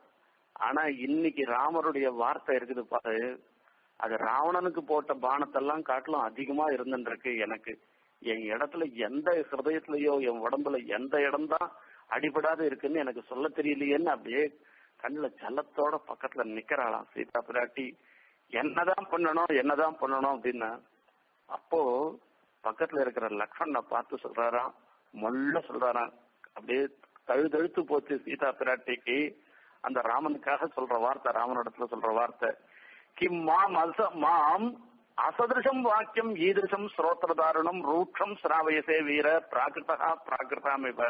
ஆனா இன்னைக்கு ராமருடைய வார்த்தை இருக்குது பாரு அது ராவணனுக்கு போட்ட பானத்தெல்லாம் காட்டிலும் அதிகமா இருந்துருக்கு எனக்கு என் இடத்துல எந்த ஹிருதயத்திலயோ என் உடம்புல எந்த இடம்தான் அடிபடாத இருக்குன்னு எனக்கு சொல்ல தெரியலையேன்னு அப்படியே கண்ணுல ஜலத்தோட பக்கத்துல நிக்கிறாளாம் சீதா பிராட்டி என்னதான் பண்ணணும் என்னதான் பண்ணணும் அப்படின்னா அப்போ பக்கத்துல இருக்கிற லக்ஷ்மணனை பார்த்து சொல்றாராம் மொல்ல சொல்றாராம் அப்படியே தழுதழுத்து போச்சு சீதா பிராட்டிக்கு அந்த ராமனுக்காக சொல்ற வார்த்தை ராமனிடத்துல சொல்ற வார்த்தை கிம் மாம் அச மாம் அசதிருஷம் வாக்கியம் ஈதிருஷம் ஸ்ரோத்திரதாரணம் ரூட்சம் சிராவயசே வீர பிராகிருதா பிராகிருதாமிவ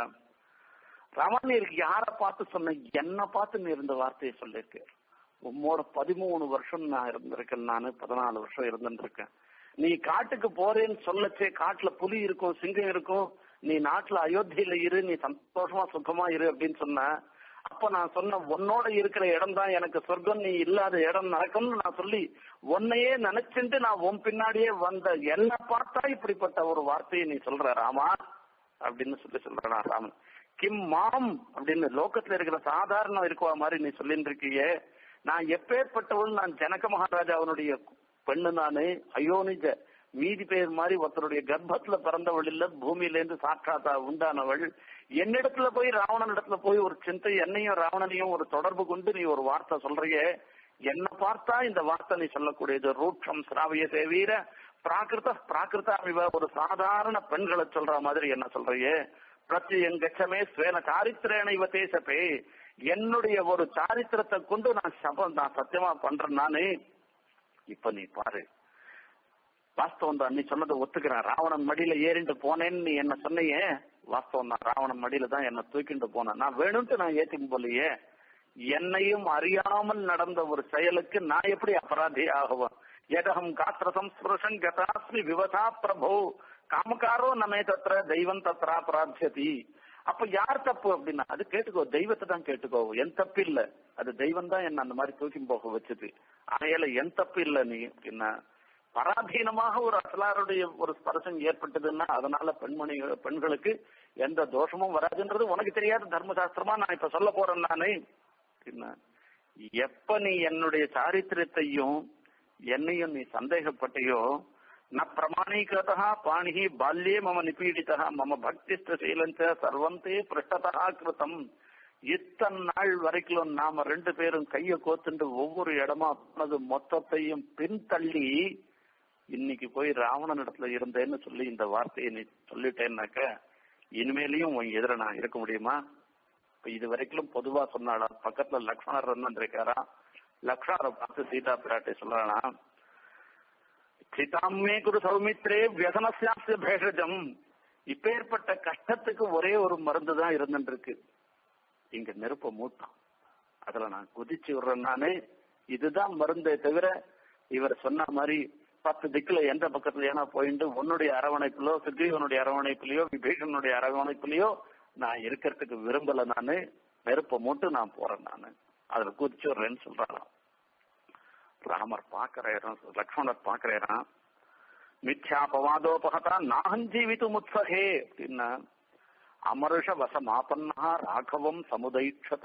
ராமன் நீ யார பார்த்து சொன்ன என்ன பார்த்து நீ இருந்த வார்த்தையை சொல்லிருக்கு உம்மோட பதிமூணு வருஷம் நான் இருந்திருக்கேன் நானு பதினாலு வருஷம் இருந்துருக்கேன் நீ காட்டுக்கு போறேன்னு சொல்லச்சே காட்டுல புலி இருக்கும் சிங்கம் இருக்கும் நீ நாட்டுல அயோத்தியில இரு நீ சந்தோஷமா சுகமா இரு அப்படின்னு சொன்ன அப்ப நான் சொன்ன உன்னோட இருக்கிற இடம் தான் எனக்கு சொர்க்கம் நீ இல்லாத இடம் நடக்கும்னு நான் சொல்லி உன்னையே நினைச்சுட்டு நான் உன் பின்னாடியே வந்த என்ன பார்த்தா இப்படிப்பட்ட ஒரு வார்த்தையை நீ சொல்ற ராமா அப்படின்னு சொல்லி சொல்றானா ராமன் கிம் மாம் அப்படின்னு லோகத்துல இருக்கிற சாதாரண இருக்குவா மாதிரி நீ சொல்லிட்டு இருக்கியே நான் எப்பேற்பட்டவள் நான் ஜனக மகாராஜா அவனுடைய பெண்ணு நானு அயோனிஜ மீதி பேர் மாதிரி ஒருத்தருடைய கர்ப்பத்துல பிறந்தவள் இல்ல பூமியில இருந்து சாட்சாத்தா உண்டானவள் என்னிடத்துல போய் ராவணன் இடத்துல போய் ஒரு சிந்தை என்னையும் ராவணனையும் ஒரு தொடர்பு கொண்டு நீ ஒரு வார்த்தை சொல்றியே என்ன பார்த்தா இந்த வார்த்தை நீ சொல்லக்கூடியது ரூட்சம் சிராவிய தேவீர பிராகிருத பிராகிருதாமிவ ஒரு சாதாரண பெண்களை சொல்ற மாதிரி என்ன சொல்றியே பிரத்யம் கச்சமே ஸ்வேன சாரித்திரேன இவ தேசப்பே என்னுடைய ஒரு சாரித்திரத்தை கொண்டு நான் சபம் நான் சத்தியமா பண்றேன் நானு இப்ப நீ பாரு வாஸ்தவம் தான் நீ சொன்னதை ஒத்துக்கிறேன் ராவணன் மடியில ஏறிண்டு போனேன்னு நீ என்ன சொன்னையே வாஸ்தவம் தான் ராவணன் மடியில தான் என்ன தூக்கிட்டு போனேன் நான் வேணும்ட்டு நான் ஏத்தி போலையே என்னையும் அறியாமல் நடந்த ஒரு செயலுக்கு நான் எப்படி அபராதி ஆகுவேன் எதகம் காத்திர சம்ஸ்பிருஷன் கதாஸ்மி விவசா பிரபு காமக்காரோ நமே தத்திர தெய்வம் தத்ரா பிரார்த்தியதி அப்ப யார் தப்பு அப்படின்னா அது கேட்டுக்கோ தெய்வத்தை தான் கேட்டுக்கோ என் தப்பு இல்ல அது தெய்வம் தான் என்ன அந்த மாதிரி தூக்கி போக வச்சது ஆகையால என் தப்பு இல்ல நீ அப்படின்னா பராதீனமாக ஒரு அசலாருடைய ஒரு ஸ்பர்சம் ஏற்பட்டதுன்னா அதனால பெண்மணி பெண்களுக்கு எந்த தோஷமும் வராதுன்றது உனக்கு தெரியாத தர்மசாஸ்திரமா நான் இப்ப சொல்ல போறேன் நானே அப்படின்னா எப்ப நீ என்னுடைய சாரித்திரத்தையும் என்னையும் நீ சந்தேகப்பட்டியோ ந பிரமாணீகிருதா பாணிஹி பால்யே மம நிபீடிதா மம பக்திஷ்டசீலஞ்ச சர்வந்தே பிருஷ்டதா கிருத்தம் இத்தனை நாள் வரைக்கும் நாம ரெண்டு பேரும் கைய கோத்துண்டு ஒவ்வொரு இடமா போனது மொத்தத்தையும் பின்தள்ளி இன்னைக்கு போய் ராவணன் இடத்துல இருந்தேன்னு சொல்லி இந்த வார்த்தையை நீ சொல்லிட்டேன்னாக்க இனிமேலையும் உன் எதிர நான் இருக்க முடியுமா இப்ப இது வரைக்கும் பொதுவா சொன்னாடா பக்கத்துல லக்ஷ்மணர் இருக்காரா லக்ஷ்மணரை பார்த்து சீதா பிராட்டி சொல்றானா சீதாமே குரு சௌமித்ரே வியசனசியாசிய பேஷஜம் இப்பேற்பட்ட கஷ்டத்துக்கு ஒரே ஒரு மருந்து தான் இருந்துருக்கு இங்க நெருப்ப மூட்டான் அதுல நான் குதிச்சு விடுறேன் நானு இதுதான் மருந்தே தவிர இவர் சொன்ன மாதிரி பத்து திக்குல எந்த பக்கத்துல ஏன்னா போயிட்டு உன்னுடைய அரவணைப்பிலோ சுக்ரீவனுடைய அரவணைப்பிலையோ விபீஷனுடைய அரவணைப்பிலையோ நான் இருக்கிறதுக்கு விரும்பல நானு நெருப்பை மூட்டு நான் போறேன் நானு அதுல குதிச்சுடுறேன்னு சொல்றாராம் ராமர் பாக்குறாராம் லக்ஷ்மணர் பாக்குறாராம் மித்யாபவாதோபகதா நாகம் ஜீவித்து முத்சகே அப்படின்னா அமருஷ வசமாபன்னா ராகவம் சமுதைட்சத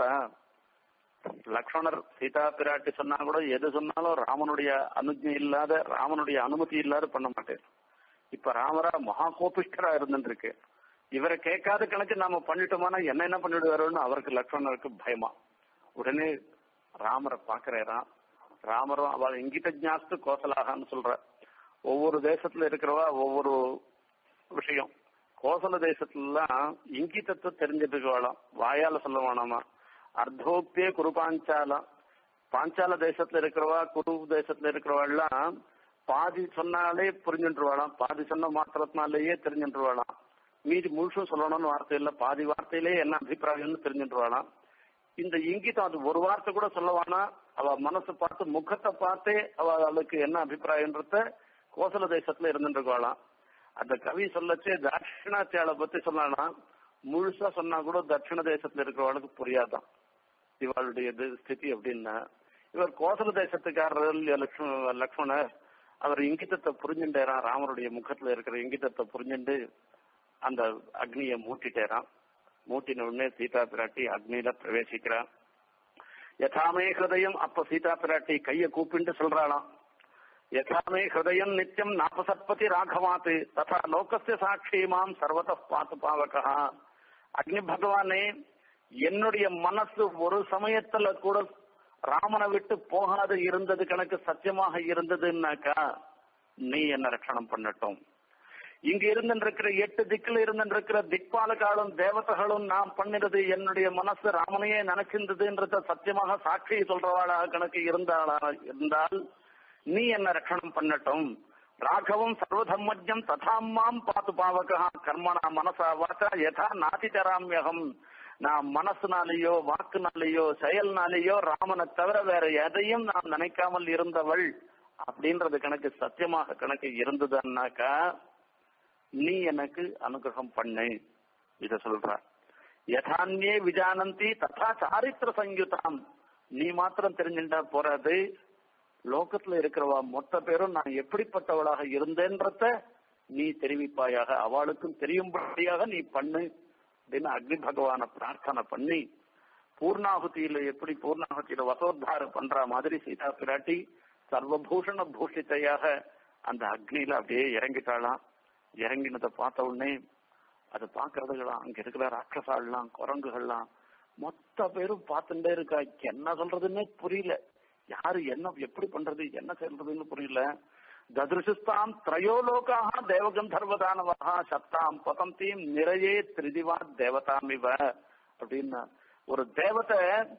லக்ஷ்மணர் சீதா பிராட்டி சொன்னா கூட எது சொன்னாலும் ராமனுடைய அனுஜை இல்லாத ராமனுடைய அனுமதி இல்லாத பண்ண மாட்டேன் இப்ப ராமரா மகா கோபிஷ்டரா இருந்துருக்கு இவரை கேட்காத கணக்கு நாம பண்ணிட்டோம்னா என்ன என்ன பண்ணிடுவாரோன்னு அவருக்கு லக்ஷ்மணருக்கு பயமா உடனே ராமரை பாக்குறாராம் ராமரும் அவள் இங்கிட்ட ஜாஸ்து கோசலாகான்னு சொல்ற ஒவ்வொரு தேசத்துல இருக்கிறவா ஒவ்வொரு விஷயம் கோசல தேசத்துலாம் இங்கிதத்தை தெரிஞ்சிட்டு இருக்கவாளாம் வாயால சொல்ல வேணாமா அர்த்தோக்தியே குரு பாஞ்சாலம் பாஞ்சால தேசத்துல இருக்கிறவா குரு தேசத்துல இருக்கிறவாள்லாம் பாதி சொன்னாலே புரிஞ்சுட்டுருவாளாம் பாதி சொன்ன மாத்திரத்தினாலேயே தெரிஞ்சுட்டுருவாளாம் மீதி முழுசும் சொல்லணும்னு வார்த்தை இல்ல பாதி வார்த்தையிலே என்ன அபிப்பிராயம்னு தெரிஞ்சுட்டுருவாளாம் இந்த இங்கிதம் அது ஒரு வார்த்தை கூட சொல்லவானா அவ மனசு பார்த்து முகத்தை பார்த்தே அவ அவளுக்கு என்ன அபிப்பிராயம்ன்றத கோசல தேசத்துல இருந்துட்டு இருக்காளாம் அந்த கவி சொல்லச்சே தட்சிணாத்தியால பத்தி சொன்னானா முழுசா சொன்னா கூட தட்சிண தேசத்துல இருக்கிறவளுக்கு புரியாதான் இவளுடைய இது ஸ்திதி அப்படின்னா இவர் கோசல தேசத்துக்காரர் லக்ஷ்மண லக்ஷ்மணர் அவர் இங்கிதத்தை புரிஞ்சுட்டேரான் ராமருடைய முகத்துல இருக்கிற இங்கிதத்தை புரிஞ்சுட்டு அந்த அக்னியை மூட்டிட்டேரான் மூட்டின உடனே சீதா பிராட்டி அக்னியில பிரவேசிக்கிறான் யதாமே ஹிருதயம் அப்ப சீதா பிராட்டி கைய கூப்பிட்டு சொல்றாளாம் யதாமே ஹிருதயம் நித்தியம் நாபசத்பதி ராகவாத் ததா லோகஸ்ய சாட்சி மாம் சர்வத பாத்து பாவகா அக்னி பகவானே என்னுடைய மனசு ஒரு சமயத்துல கூட ராமனை விட்டு போகாது இருந்தது கணக்கு சத்தியமாக இருந்ததுன்னாக்கா நீ என்ன ரட்சணம் பண்ணட்டும் இங்க இருந்திருக்கிற எட்டு திக்குல இருந்திருக்கிற திக்பாலகாலும் தேவதைகளும் நான் பண்ணினது என்னுடைய மனசு ராமனையே நினைச்சிருந்ததுன்றத சத்தியமாக சாட்சி சொல்றவாளா கணக்கு இருந்தாளா இருந்தால் நீ என்ன ரட்சணம் பண்ணட்டும் ராகவம் சர்வதம்மஜம் ததாம்மாம் பாத்து பாவகா கர்மனா மனசா வாச்சா யதா நாதி தராமியகம் நான் மனசுனாலேயோ வாக்குனாலேயோ செயல்னாலேயோ ராமனை தவிர வேற எதையும் நான் நினைக்காமல் இருந்தவள் அப்படின்றது கணக்கு சத்தியமாக கணக்கு இருந்ததுன்னாக்கா நீ எனக்கு அனுகிரகம் பண்ணு இத சொல்ற யதான்யே விஜானந்தி ததா சாரித்திர சங்கியுதாம் நீ மாத்திரம் தெரிஞ்சுட்டா போறாது லோகத்துல இருக்கிறவா மொத்த பேரும் நான் எப்படிப்பட்டவளாக இருந்தேன்றத நீ தெரிவிப்பாயாக அவளுக்கும் தெரியும்படியாக நீ பண்ணு அப்படின்னு அக்னி பகவான பிரார்த்தனை பண்ணி பூர்ணாகுதியில எப்படி பூர்ணாகுதியில வசோத்தாரம் பண்ற மாதிரி சீதா பிராட்டி சர்வபூஷண பூஷித்தையாக அந்த அக்னியில அப்படியே இறங்கிட்டாளாம் இறங்கினதை பார்த்த உடனே அதை பாக்குறதுகளாம் அங்க இருக்கிற ராட்சசாலாம் குரங்குகள்லாம் மொத்த பேரும் பார்த்துட்டே இருக்கா என்ன சொல்றதுன்னே புரியல யாரு என்ன எப்படி பண்றது என்ன சொல்றதுன்னு புரியல ததிருஷிஸ்தாம் திரையோலோகாக தேவகந்தர்வதானவா சத்தாம் பதந்தீம் நிறையே திரிதிவா தேவதாமிவ அப்படின்னா ஒரு தேவதை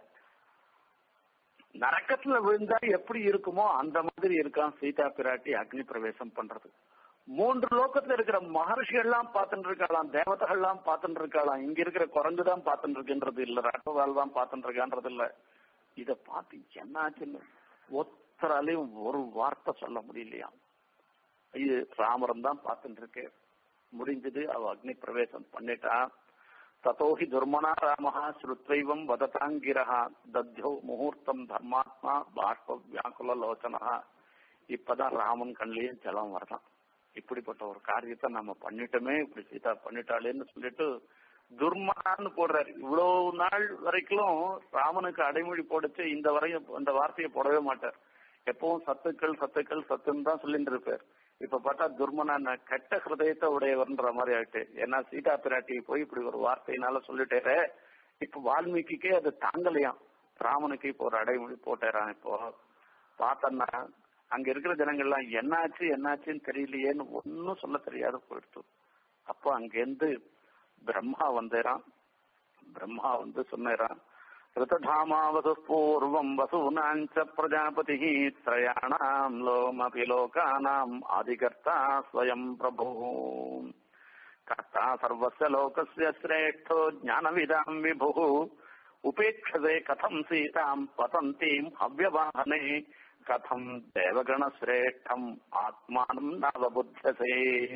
நரக்கத்துல விழுந்தா எப்படி இருக்குமோ அந்த மாதிரி இருக்கான் சீதா பிராட்டி அக்னி பிரவேசம் பண்றது மூன்று லோகத்துல இருக்கிற மகர்ஷிகள்லாம் பார்த்துட்டு இருக்கலாம் தேவதைகள்லாம் பார்த்துட்டு இருக்கலாம் இங்க இருக்கிற குரங்கு தான் பார்த்துட்டு இருக்குன்றது இல்ல ரட்டவால் தான் பார்த்துட்டு இருக்கான்றது இல்ல இத பார்த்து என்னாச்சுன்னு ஒத்தராலையும் ஒரு வார்த்தை சொல்ல முடியலையா இது ராமரம் தான் பார்த்துட்டு இருக்கு முடிஞ்சது அவ அக்னி பிரவேசம் பண்ணிட்டா ததோஹி துர்மனா ராமஹா ஸ்ருத்வைவம் வததாங்கிரஹா தத்யோ முகூர்த்தம் தர்மாத்மா பாஷ்ப வியாக்குல லோச்சனா இப்பதான் ராமன் கண்ணிலேயே ஜலம் வரலாம் இப்படிப்பட்ட ஒரு காரியத்தை நம்ம பண்ணிட்டோமே இப்படி சீதா பண்ணிட்டாளேன்னு சொல்லிட்டு துர்மனான்னு போடுறாரு இவ்வளவு நாள் வரைக்கும் ராமனுக்கு அடைமொழி போடுச்சு இந்த வரையும் இந்த வார்த்தையை போடவே மாட்டார் எப்பவும் சத்துக்கள் சத்துக்கள் சத்துன்னு தான் சொல்லிட்டு இருப்பார் இப்ப பார்த்தா துர்மனான கெட்ட ஹிருதயத்தை உடையவர்ன்ற மாதிரி ஆயிட்டு ஏன்னா சீதா பிராட்டி போய் இப்படி ஒரு வார்த்தையினால சொல்லிட்டேரே இப்ப வால்மீகிக்கே அது தாங்கலையாம் ராமனுக்கு இப்போ ஒரு அடைமொழி போட்டேறான் இப்போ பார்த்தன்னா அங்க இருக்கிற ஜனங்கள்லாம் என்னாச்சு என்னாச்சுன்னு தெரியலையேன்னு ஒன்னும் சொல்ல தெரியாத போயிடுச்சு அப்போ அங்கிருந்து பிரம்மா வந்தேரான் பிரம்மா வந்து சொன்னேரான் ऋतधामावतु पूर्वम् वसूनाञ्च प्रजापतिः त्रयाणाम् लोमपि लोकानाम् आदिकर्ता स्वयम् प्रभुः कर्ता सर्वस्य लोकस्य श्रेष्ठो ज्ञानविदाम् विभुः उपेक्षते कथम् सीताम् पतन्तीम् अव्यवाहने கதம் தேவகண சிரேஷ்டம் ஆத்மானம் நவபுத்தசே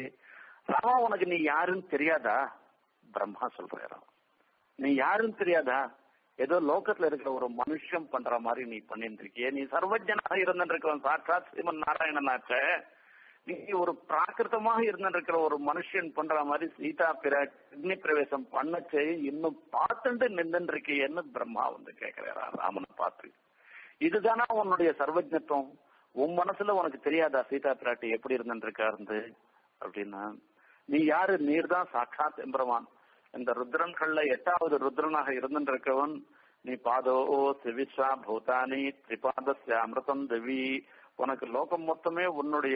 ராமா உனக்கு நீ யாருன்னு தெரியாதா பிரம்மா சொல்றாராம் நீ யாருன்னு தெரியாதா ஏதோ லோகத்துல இருக்கிற ஒரு மனுஷன் பண்ற மாதிரி நீ பண்ணிட்டு இருக்கிய நீ சர்வஜனாக இருந்திருக்கிறவன் சாட்சாத் ஸ்ரீமன் நாராயணனாச்ச நீ ஒரு பிராகிருத்தமாக இருந்திருக்கிற ஒரு மனுஷன் பண்ற மாதிரி சீதா பிர அக்னி பிரவேசம் பண்ணச்சு இன்னும் பார்த்துட்டு நின்று இருக்கியன்னு பிரம்மா வந்து கேட்கிறாரா ராமனை பார்த்து இதுதானா உன்னுடைய சர்வஜத்துவம் உன் மனசுல உனக்கு தெரியாதா சீதா பிராட்டி எப்படி இருந்துருக்காருந்து அப்படின்னா நீ யாரு நீர் தான் சாட்சாத் எம்பெருமான் இந்த ருத்ரன்கள்ல எட்டாவது ருத்ரனாக இருந்திருக்கவன் நீ பாதோ சிவிஸ்வா பூதானி திரிபாதஸ்ய அமிர்தம் தேவி உனக்கு லோகம் மொத்தமே உன்னுடைய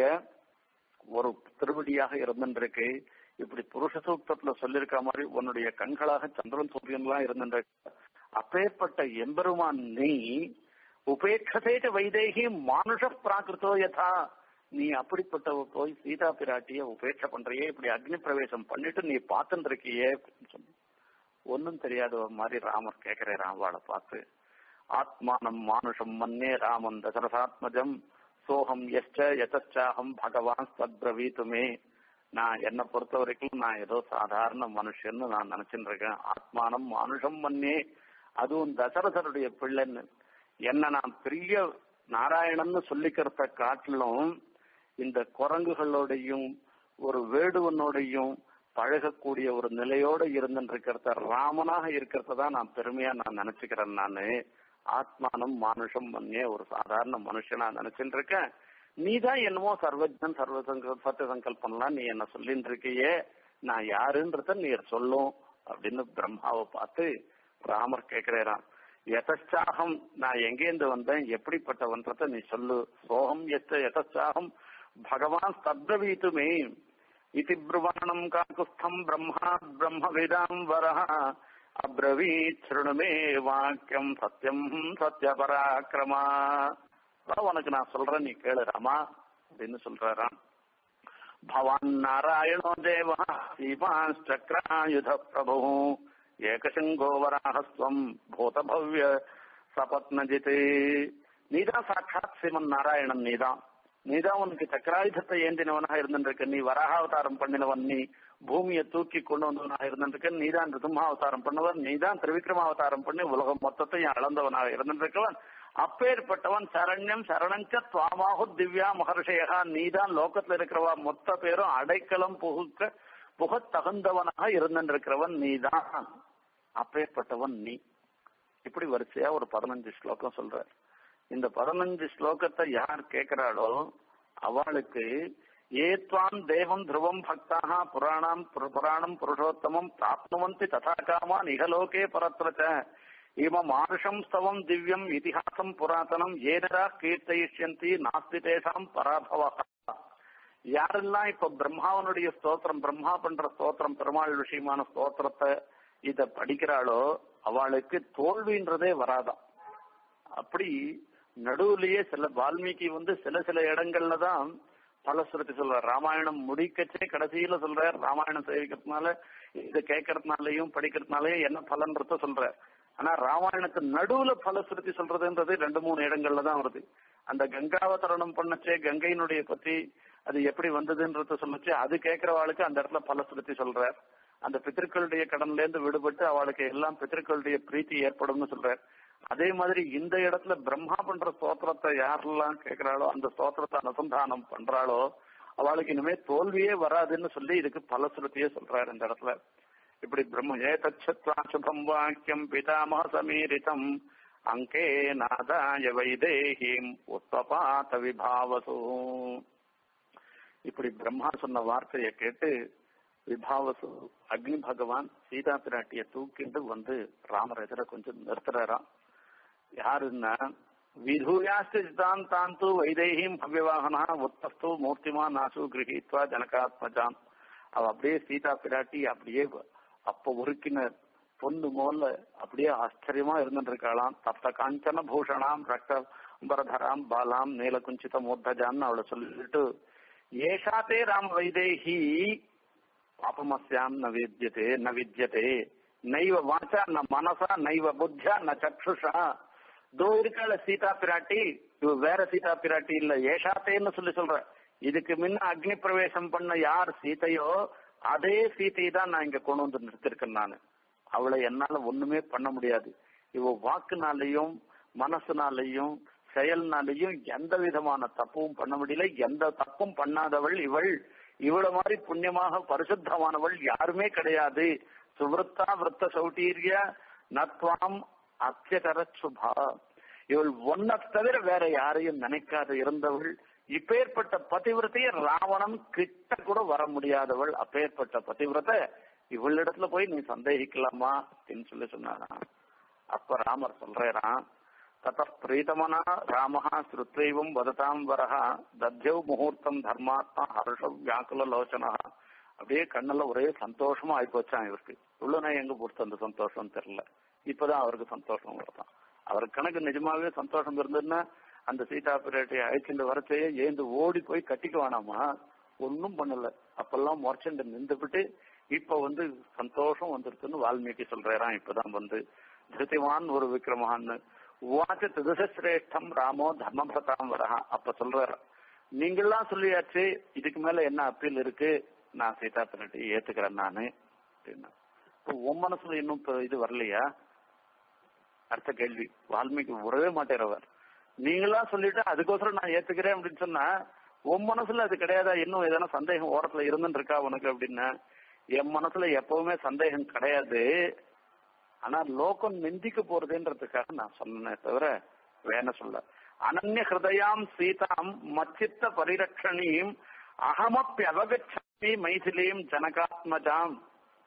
ஒரு திருவடியாக இருந்திருக்கு இப்படி புருஷ சூக்தத்துல சொல்லியிருக்க மாதிரி உன்னுடைய கண்களாக சந்திரன் சூரியன்லாம் இருந்திருக்க அப்பேற்பட்ட எம்பெருமான் நீ உபேட்சதேச்ச வைதேகி மானுஷ பிராகிருத்தோ யதா நீ அப்படிப்பட்டவ போய் சீதா பிராட்டிய உபேட்சை பண்றியே இப்படி அக்னி பிரவேசம் பண்ணிட்டு நீ பார்த்துட்டு இருக்கியே ஒன்னும் தெரியாத மாதிரி ராமர் கேட்கிறே ராமாவை பார்த்து ஆத்மானம் மானுஷம் மன்னே ராமன் தசரசாத்மஜம் சோகம் எச்ச எதாஹம் பகவான் சத்ரவீத்துமே நான் என்னை பொறுத்த வரைக்கும் நான் ஏதோ சாதாரண மனுஷன்னு நான் நினைச்சுட்டு இருக்கேன் ஆத்மானம் மானுஷம் மன்னே அதுவும் தசரதருடைய பிள்ளைன்னு என்ன நான் பெரிய நாராயணன்னு சொல்லிக்கிறத காட்டிலும் இந்த குரங்குகளோடையும் ஒரு வேடுவனோடையும் பழகக்கூடிய ஒரு நிலையோட இருந்துருக்கிறத ராமனாக இருக்கிறத தான் நான் பெருமையா நான் நினைச்சுக்கிறேன் நானு ஆத்மானம் மானுஷம் மன்னே ஒரு சாதாரண மனுஷனா நினைச்சுட்டு இருக்கேன் நீ தான் என்னமோ சர்வஜன் சர்வ சத்திய சங்கல்பம்லாம் நீ என்ன சொல்லிட்டு இருக்கியே நான் யாருன்றத நீ சொல்லும் அப்படின்னு பிரம்மாவை பார்த்து ராமர் கேட்கிறேரான் எதாகம் நான் எங்கேருந்து வந்தேன் எப்படிப்பட்டவன்றத நீ சொல்லு சோகம் எத்த எதாகம் பகவான் சப்தவீத்துமே இது பிரவாணம் காக்குஸ்தம் பிரம்மா பிரம்ம வேதாம் வரஹ அப்ரவீத் சிருணுமே வாக்கியம் சத்தியம் சத்ய பராக்கிரமா உனக்கு நான் சொல்றேன் நீ கேளு ராமா அப்படின்னு சொல்றாராம் பவான் நாராயணோ தேவா சீமாச்சக்ராயுத பிரபு ஏகசிங்கோ வராகஸ்வம் பூதபவ்ய சபத்னஜித் நீதான் சாட்சாத் சிவன் நாராயணன் நீதான் நீதான் உனக்கு சக்கராயுதத்தை ஏந்தினவனாக இருந்திருக்க நீ வராகாவதாரம் பண்ணினவன் நீ பூமியை தூக்கி கொண்டு வந்தவனாக இருந்திருக்க நீதான் ரிதுமாவதாரம் பண்ணவன் நீதான் திரிவிக்ரமாவதாரம் பண்ணி உலகம் மொத்தத்தையும் அளந்தவனாக இருந்திருக்கவன் அப்பேற்பட்டவன் சரண்யம் சரணஞ்ச துவாமாகு திவ்யா மகர்ஷேகா நீதான் லோகத்துல இருக்கிறவா மொத்த பேரும் அடைக்கலம் புகுக்க புகத் தகுந்தவனாக இருந்திருக்கிறவன் நீதான் அப்பேற்பட்டவன் நீ இப்படி வரிசையா ஒரு பதினஞ்சு ஸ்லோகம் சொல்ற இந்த பதினஞ்சு ஸ்லோகத்தை யார் கேட்கிறாளோ அவளுக்கு ஏத்வான் தேவம் துருவம் பக்தாக புராணம் புராணம் புருஷோத்தமம் பிராப்னுவந்தி ததா காமா நிகலோகே பரத்ரச்ச இம மானுஷம் ஸ்தவம் திவ்யம் இதிகாசம் புராதனம் ஏனரா கீர்த்தயிஷ்யந்தி நாஸ்தி தேசாம் பராபவா யாரெல்லாம் இப்ப பிரம்மாவனுடைய ஸ்தோத்திரம் பிரம்மா பண்ற ஸ்தோத்திரம் பெருமாள் விஷயமான ஸ்தோத்திரத்தை இத படிக்கிறாளோ அவளுக்கு தோல்வின்றதே வராதாம் அப்படி நடுவுலயே சில வால்மீகி வந்து சில சில இடங்கள்ல தான் பலஸ்ருதி சொல்றார் ராமாயணம் முடிக்கச்சே கடைசியில சொல்றார் ராமாயணம் சேவிக்கிறதுனால இதை கேட்கறதுனாலயும் படிக்கிறதுனாலயும் என்ன பலன்றத சொல்ற ஆனா ராமாயணத்து நடுவுல பலஸ்ருதி சொல்றதுன்றது ரெண்டு மூணு இடங்கள்ல தான் வருது அந்த கங்காவதரணம் பண்ணச்சே கங்கையினுடைய பத்தி அது எப்படி வந்ததுன்றத சொல்லுச்சு அது கேட்கிறவாளுக்கு அந்த இடத்துல பலஸ்ருதி சொல்றார் அந்த பித்திருக்களுடைய கடன்ல இருந்து விடுபட்டு அவளுக்கு எல்லாம் பித்திருக்களுடைய பிரீத்தி ஏற்படும்னு சொல்றார் அதே மாதிரி இந்த இடத்துல பிரம்மா பண்ற ஸ்தோத்திரத்தை யாரெல்லாம் கேட்கிறாளோ அந்த ஸ்தோத்திரத்தை அனுசந்தானம் பண்றாளோ அவளுக்கு இனிமே தோல்வியே வராதுன்னு சொல்லி இதுக்கு பலஸ்ருதியே சொல்றாரு இந்த இடத்துல இப்படி பிரம்ம ஏதச்சத்வா சுபம் வாக்கியம் பிதாமக சமீரிதம் அங்கே நாதாய வைதேகிம் உத்வபாத விபாவசு இப்படி பிரம்மா சொன்ன வார்த்தையை கேட்டு விபாவசு அக்னி பகவான் சீதா பிராட்டிய தூக்கிட்டு வந்து ராமர் எதிர கொஞ்சம் நிறுத்துறாராம் யாருன்னா விதூயாஸ்தான் தான் தூ வைதேகிம் பவ்யவாகனா உத்தஸ்து மூர்த்திமா நாசு கிரகித்வா ஜனகாத்மஜான் அவ அப்படியே சீதா பிராட்டி அப்படியே அப்ப உருக்கின பொண்ணு மோல்ல அப்படியே ஆச்சரியமா இருந்துட்டு இருக்காளாம் தப்த காஞ்சன பூஷணாம் ரக்த பரதராம் பாலாம் நீலகுஞ்சித மூர்த்தஜான்னு அவளை சொல்லிட்டு ஏஷாத்தே ராம வைதேகி பாபமஸ்யாம் ந வித்யதே ந வித்யதே நைவ வாச்சா ந மனசா நைவ புத்தியா ந சக்ஷுஷா தோ இருக்காள சீதா பிராட்டி இவ வேற சீதா பிராட்டி இல்ல ஏஷாத்தேன்னு சொல்லி சொல்ற இதுக்கு முன்ன அக்னி பிரவேசம் பண்ண யார் சீதையோ அதே சீதையை தான் நான் இங்க கொண்டு வந்து நிறுத்திருக்கேன் நானு அவளை என்னால ஒண்ணுமே பண்ண முடியாது இவ வாக்குனாலையும் மனசுனாலையும் செயல்னாலையும் எந்த விதமான தப்பும் பண்ண முடியல எந்த தப்பும் பண்ணாதவள் இவள் இவள மாதிரி புண்ணியமாக பரிசுத்தமானவள் யாருமே கிடையாது சுவருத்தா விருத்த சௌட்டீரிய நத்வாம் அத்தியகர சுபா இவள் ஒன்ன தவிர வேற யாரையும் நினைக்காத இருந்தவள் இப்பேற்பட்ட பதிவிரத்தையே ராவணன் கிட்ட கூட வர முடியாதவள் அப்பேற்பட்ட பதிவிரத்தை இவளிடத்துல போய் நீ சந்தேகிக்கலாமா அப்படின்னு சொல்லி சொன்னானா அப்ப ராமர் சொல்றாராம் தத பிரீதமனா ராமஹா ஸ்ருத்வைவம் வததாம் வரஹா தத்யவ் முகூர்த்தம் தர்மாத்மா ஹர்ஷ வியாக்குல லோச்சனா அப்படியே கண்ணுல ஒரே சந்தோஷமா ஆயிப்போச்சான் இவருக்கு இவ்வளவு நான் எங்க பொறுத்து அந்த சந்தோஷம் தெரியல இப்பதான் அவருக்கு சந்தோஷம் வருதான் அவருக்கு கணக்கு நிஜமாவே சந்தோஷம் இருந்ததுன்னா அந்த சீதா பிராட்டியை அழைச்சிட்டு வரச்சையே ஏந்து ஓடி போய் கட்டிக்க வேணாமா ஒன்னும் பண்ணல அப்பெல்லாம் முறைச்சுண்டு நின்றுபிட்டு இப்ப வந்து சந்தோஷம் வந்துருக்குன்னு வால்மீகி சொல்றாராம் இப்பதான் வந்து திருத்திவான் ஒரு விக்ரமான்னு உவாச்ச திருதசிரேஷ்டம் ராமோ தர்மபதாம் வரஹா அப்ப சொல்றாரு நீங்கெல்லாம் சொல்லியாச்சு இதுக்கு மேல என்ன அப்பீல் இருக்கு நான் சீதா பிராட்டி ஏத்துக்கிறேன் நானு அப்படின்னா இப்போ உன் மனசுல இன்னும் இப்ப இது வரலையா அடுத்த கேள்வி வால்மீகி உறவே மாட்டேறவர் நீங்களா சொல்லிட்டு அதுக்கோசரம் நான் ஏத்துக்கிறேன் அப்படின்னு சொன்னா உன் மனசுல அது கிடையாதா இன்னும் எதனா சந்தேகம் ஓரத்துல இருந்துட்டு இருக்கா உனக்கு அப்படின்னா என் மனசுல எப்பவுமே சந்தேகம் கிடையாது ஆனா லோகம் நிந்திக்க போறதுன்றதுக்காக நான் சொன்னேன் தவிர வேண சொல்ல அனன்ய ஹிருதயாம் சீதாம் மச்சித்த பரிரட்சணியும் அகமப்பி அவகச்சாமி மைதிலியும் ஜனகாத்மஜாம்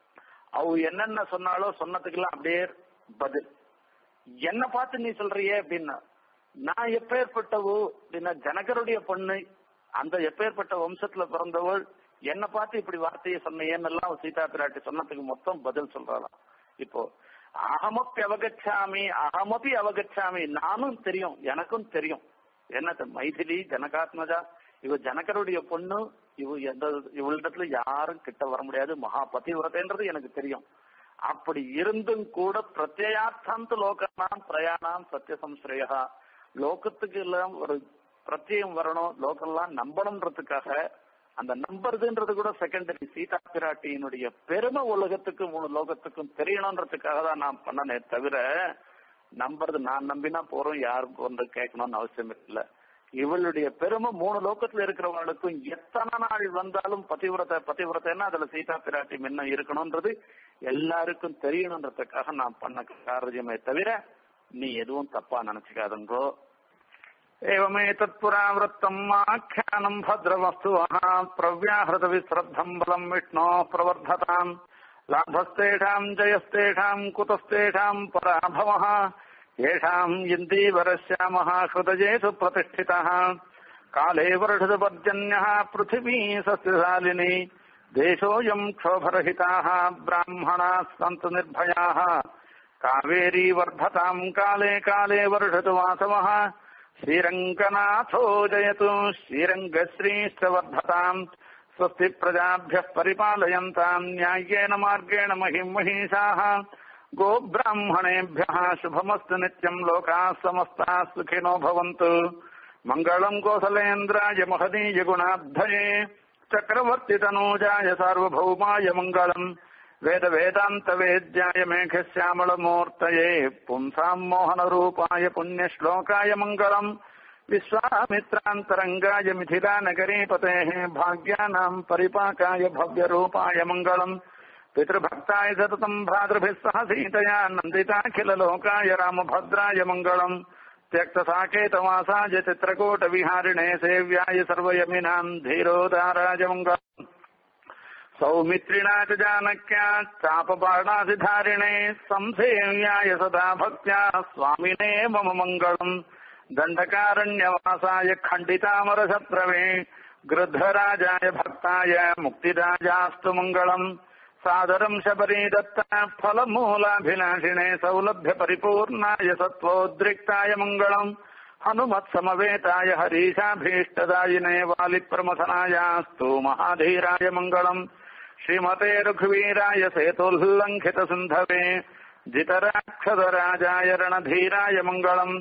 அவ என்னென்ன சொன்னாலோ சொன்னதுக்கெல்லாம் அப்படியே பதில் என்ன பார்த்து நீ சொல்றியே அப்படின்னா நான் எப்பேற்பட்டவோ அப்படின்னா ஜனகருடைய பொண்ணு அந்த எப்பேற்பட்ட வம்சத்துல பிறந்தவள் என்ன பார்த்து இப்படி வார்த்தையை சொன்னேன்னெல்லாம் சீதா பிராட்டி சொன்னதுக்கு மொத்தம் பதில் சொல்றாளாம் இப்போ அகமப்பி அவகச்சாமி அகமபி அவகச்சாமி நானும் தெரியும் எனக்கும் தெரியும் என்னது மைதிலி ஜனகாத்மஜா இவ ஜனகருடைய பொண்ணு இவ எந்த இவளிடத்துல யாரும் கிட்ட வர முடியாது மகா பதிவிரதைன்றது எனக்கு தெரியும் அப்படி இருந்தும் கூட பிரத்யார்த்தாந்த லோகனாம் பிரயாணம் சத்திய சம்ஸ்ரயா லோகத்துக்கு எல்லாம் ஒரு பிரத்யம் வரணும் லோகம்லாம் நம்பணுன்றதுக்காக அந்த நம்புறதுன்றது கூட செகண்டரி சீதா பிராட்டியினுடைய பெருமை உலகத்துக்கு மூணு லோகத்துக்கும் தெரியணுன்றதுக்காக தான் நான் பண்ணனே தவிர நம்புறது நான் நம்பினா போறோம் யாரும் வந்து கேட்கணும்னு அவசியம் இல்லை இவளுடைய பெருமை மூணு லோகத்துல இருக்கிறவங்களுக்கும் எத்தனை நாள் வந்தாலும் பதிவிரத்தை பதிவிரத்தைன்னா அதுல சீதா பிராட்டி முன்ன இருக்கணும்ன்றது எல்லாருக்கும் தெரியணுன்றதுக்காக நான் பண்ண காரியமே தவிர நீ எதுவும் தப்பா நினைச்சுக்காதுங்கோ एवमेतत्पुरावृत्तम् आख्यानम् भद्रवस्तुवः प्रव्याहृतविश्रद्धम् बलम् विष्णोः प्रवर्धताम् लाभस्तेषाम् जयस्तेषाम् कुतस्तेषाम् पराभवः येषाम् इन्दीवरश्यामः हृदयेषु प्रतिष्ठितः काले वर्षदपर्जन्यः पृथिवी सस्यशालिनी देशोऽयम् क्षोभरहिताः ब्राह्मणाः सन्तु निर्भयाः कावेरी वर्धताम् काले काले वर्षतु वासवः श्रीरङ्गनाथो जयतु श्रीरङ्गश्रीश्च वर्धताम् स्वस्ति प्रजाभ्यः परिपालयन्ताम् न्याय्येन मार्गेण महिम् महिषाः गोब्राह्मणेभ्यः शुभमस्तु नित्यम् लोकाः समस्ताः सुखिनो भवन्तु मङ्गलम् कोसलेन्द्राय महदीय गुणाब्धये चक्रवर्तितनूजाय सार्वभौमाय मङ्गलम् वेद वेदान्त वेद्याय मेघश्यामलमूर्तये पुंसाम् मोहनरूपाय पुण्यश्लोकाय मङ्गलम् विश्वामित्रान्तरङ्गाय मिथिलानगरीपतेः भाग्यानाम् परिपाकाय भव्यरूपाय मङ्गलम् पितृभक्ताय सततम् भ्रातृभिः सह सीतया नन्दिताखिललोकाय रामभद्राय मङ्गलम् त्यक्तसाकेतवासाय चित्रकूटविहारिणे सेव्याय सर्वयमिनाम् धीरोदाराय मङ्गलम् सौमित्रिणा च जानक्या चापबाणाधिधारिणे संसेव्याय सदा भक्त्या स्वामिने मम मङ्गलम् दण्डकारण्यवासाय खण्डितामरशत्रवे गृद्धराजाय भक्ताय मुक्तिराजास्तु मङ्गलम् सादरम् शबरी दत्ता फलमूलाभिलाषिणे सौलभ्य परिपूर्णाय सत्त्वोद्रिक्ताय मङ्गलम् हनुमत्समवेताय हरीशाभीष्टदायिने वालिप्रमथनायास्तु महाधीराय मङ्गलम् श्रीमते रघुवीराय सेतुल्लङ्घित सिन्धवे जितराक्षसराजाय रणधीराय मङ्गलम्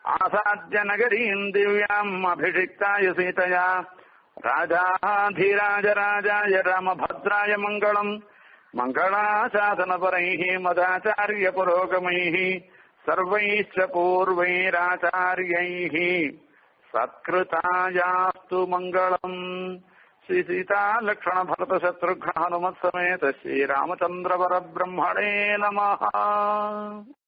आसाद्य नगरीम् दिव्याम् अभिषिक्ताय सीतया राजाधिराज राजाय रामभद्राय मङ्गलम् मङ्गलाशासनपरैः मदाचार्यपुरोगमैः सर्वैश्च पूर्वैराचार्यैः सत्कृतायास्तु मङ्गलम् श्रीसीतालक्ष्मणभरतशत्रुघ्न हनुमत्समेत श्रीरामचन्द्रवरब्रह्मणे नमः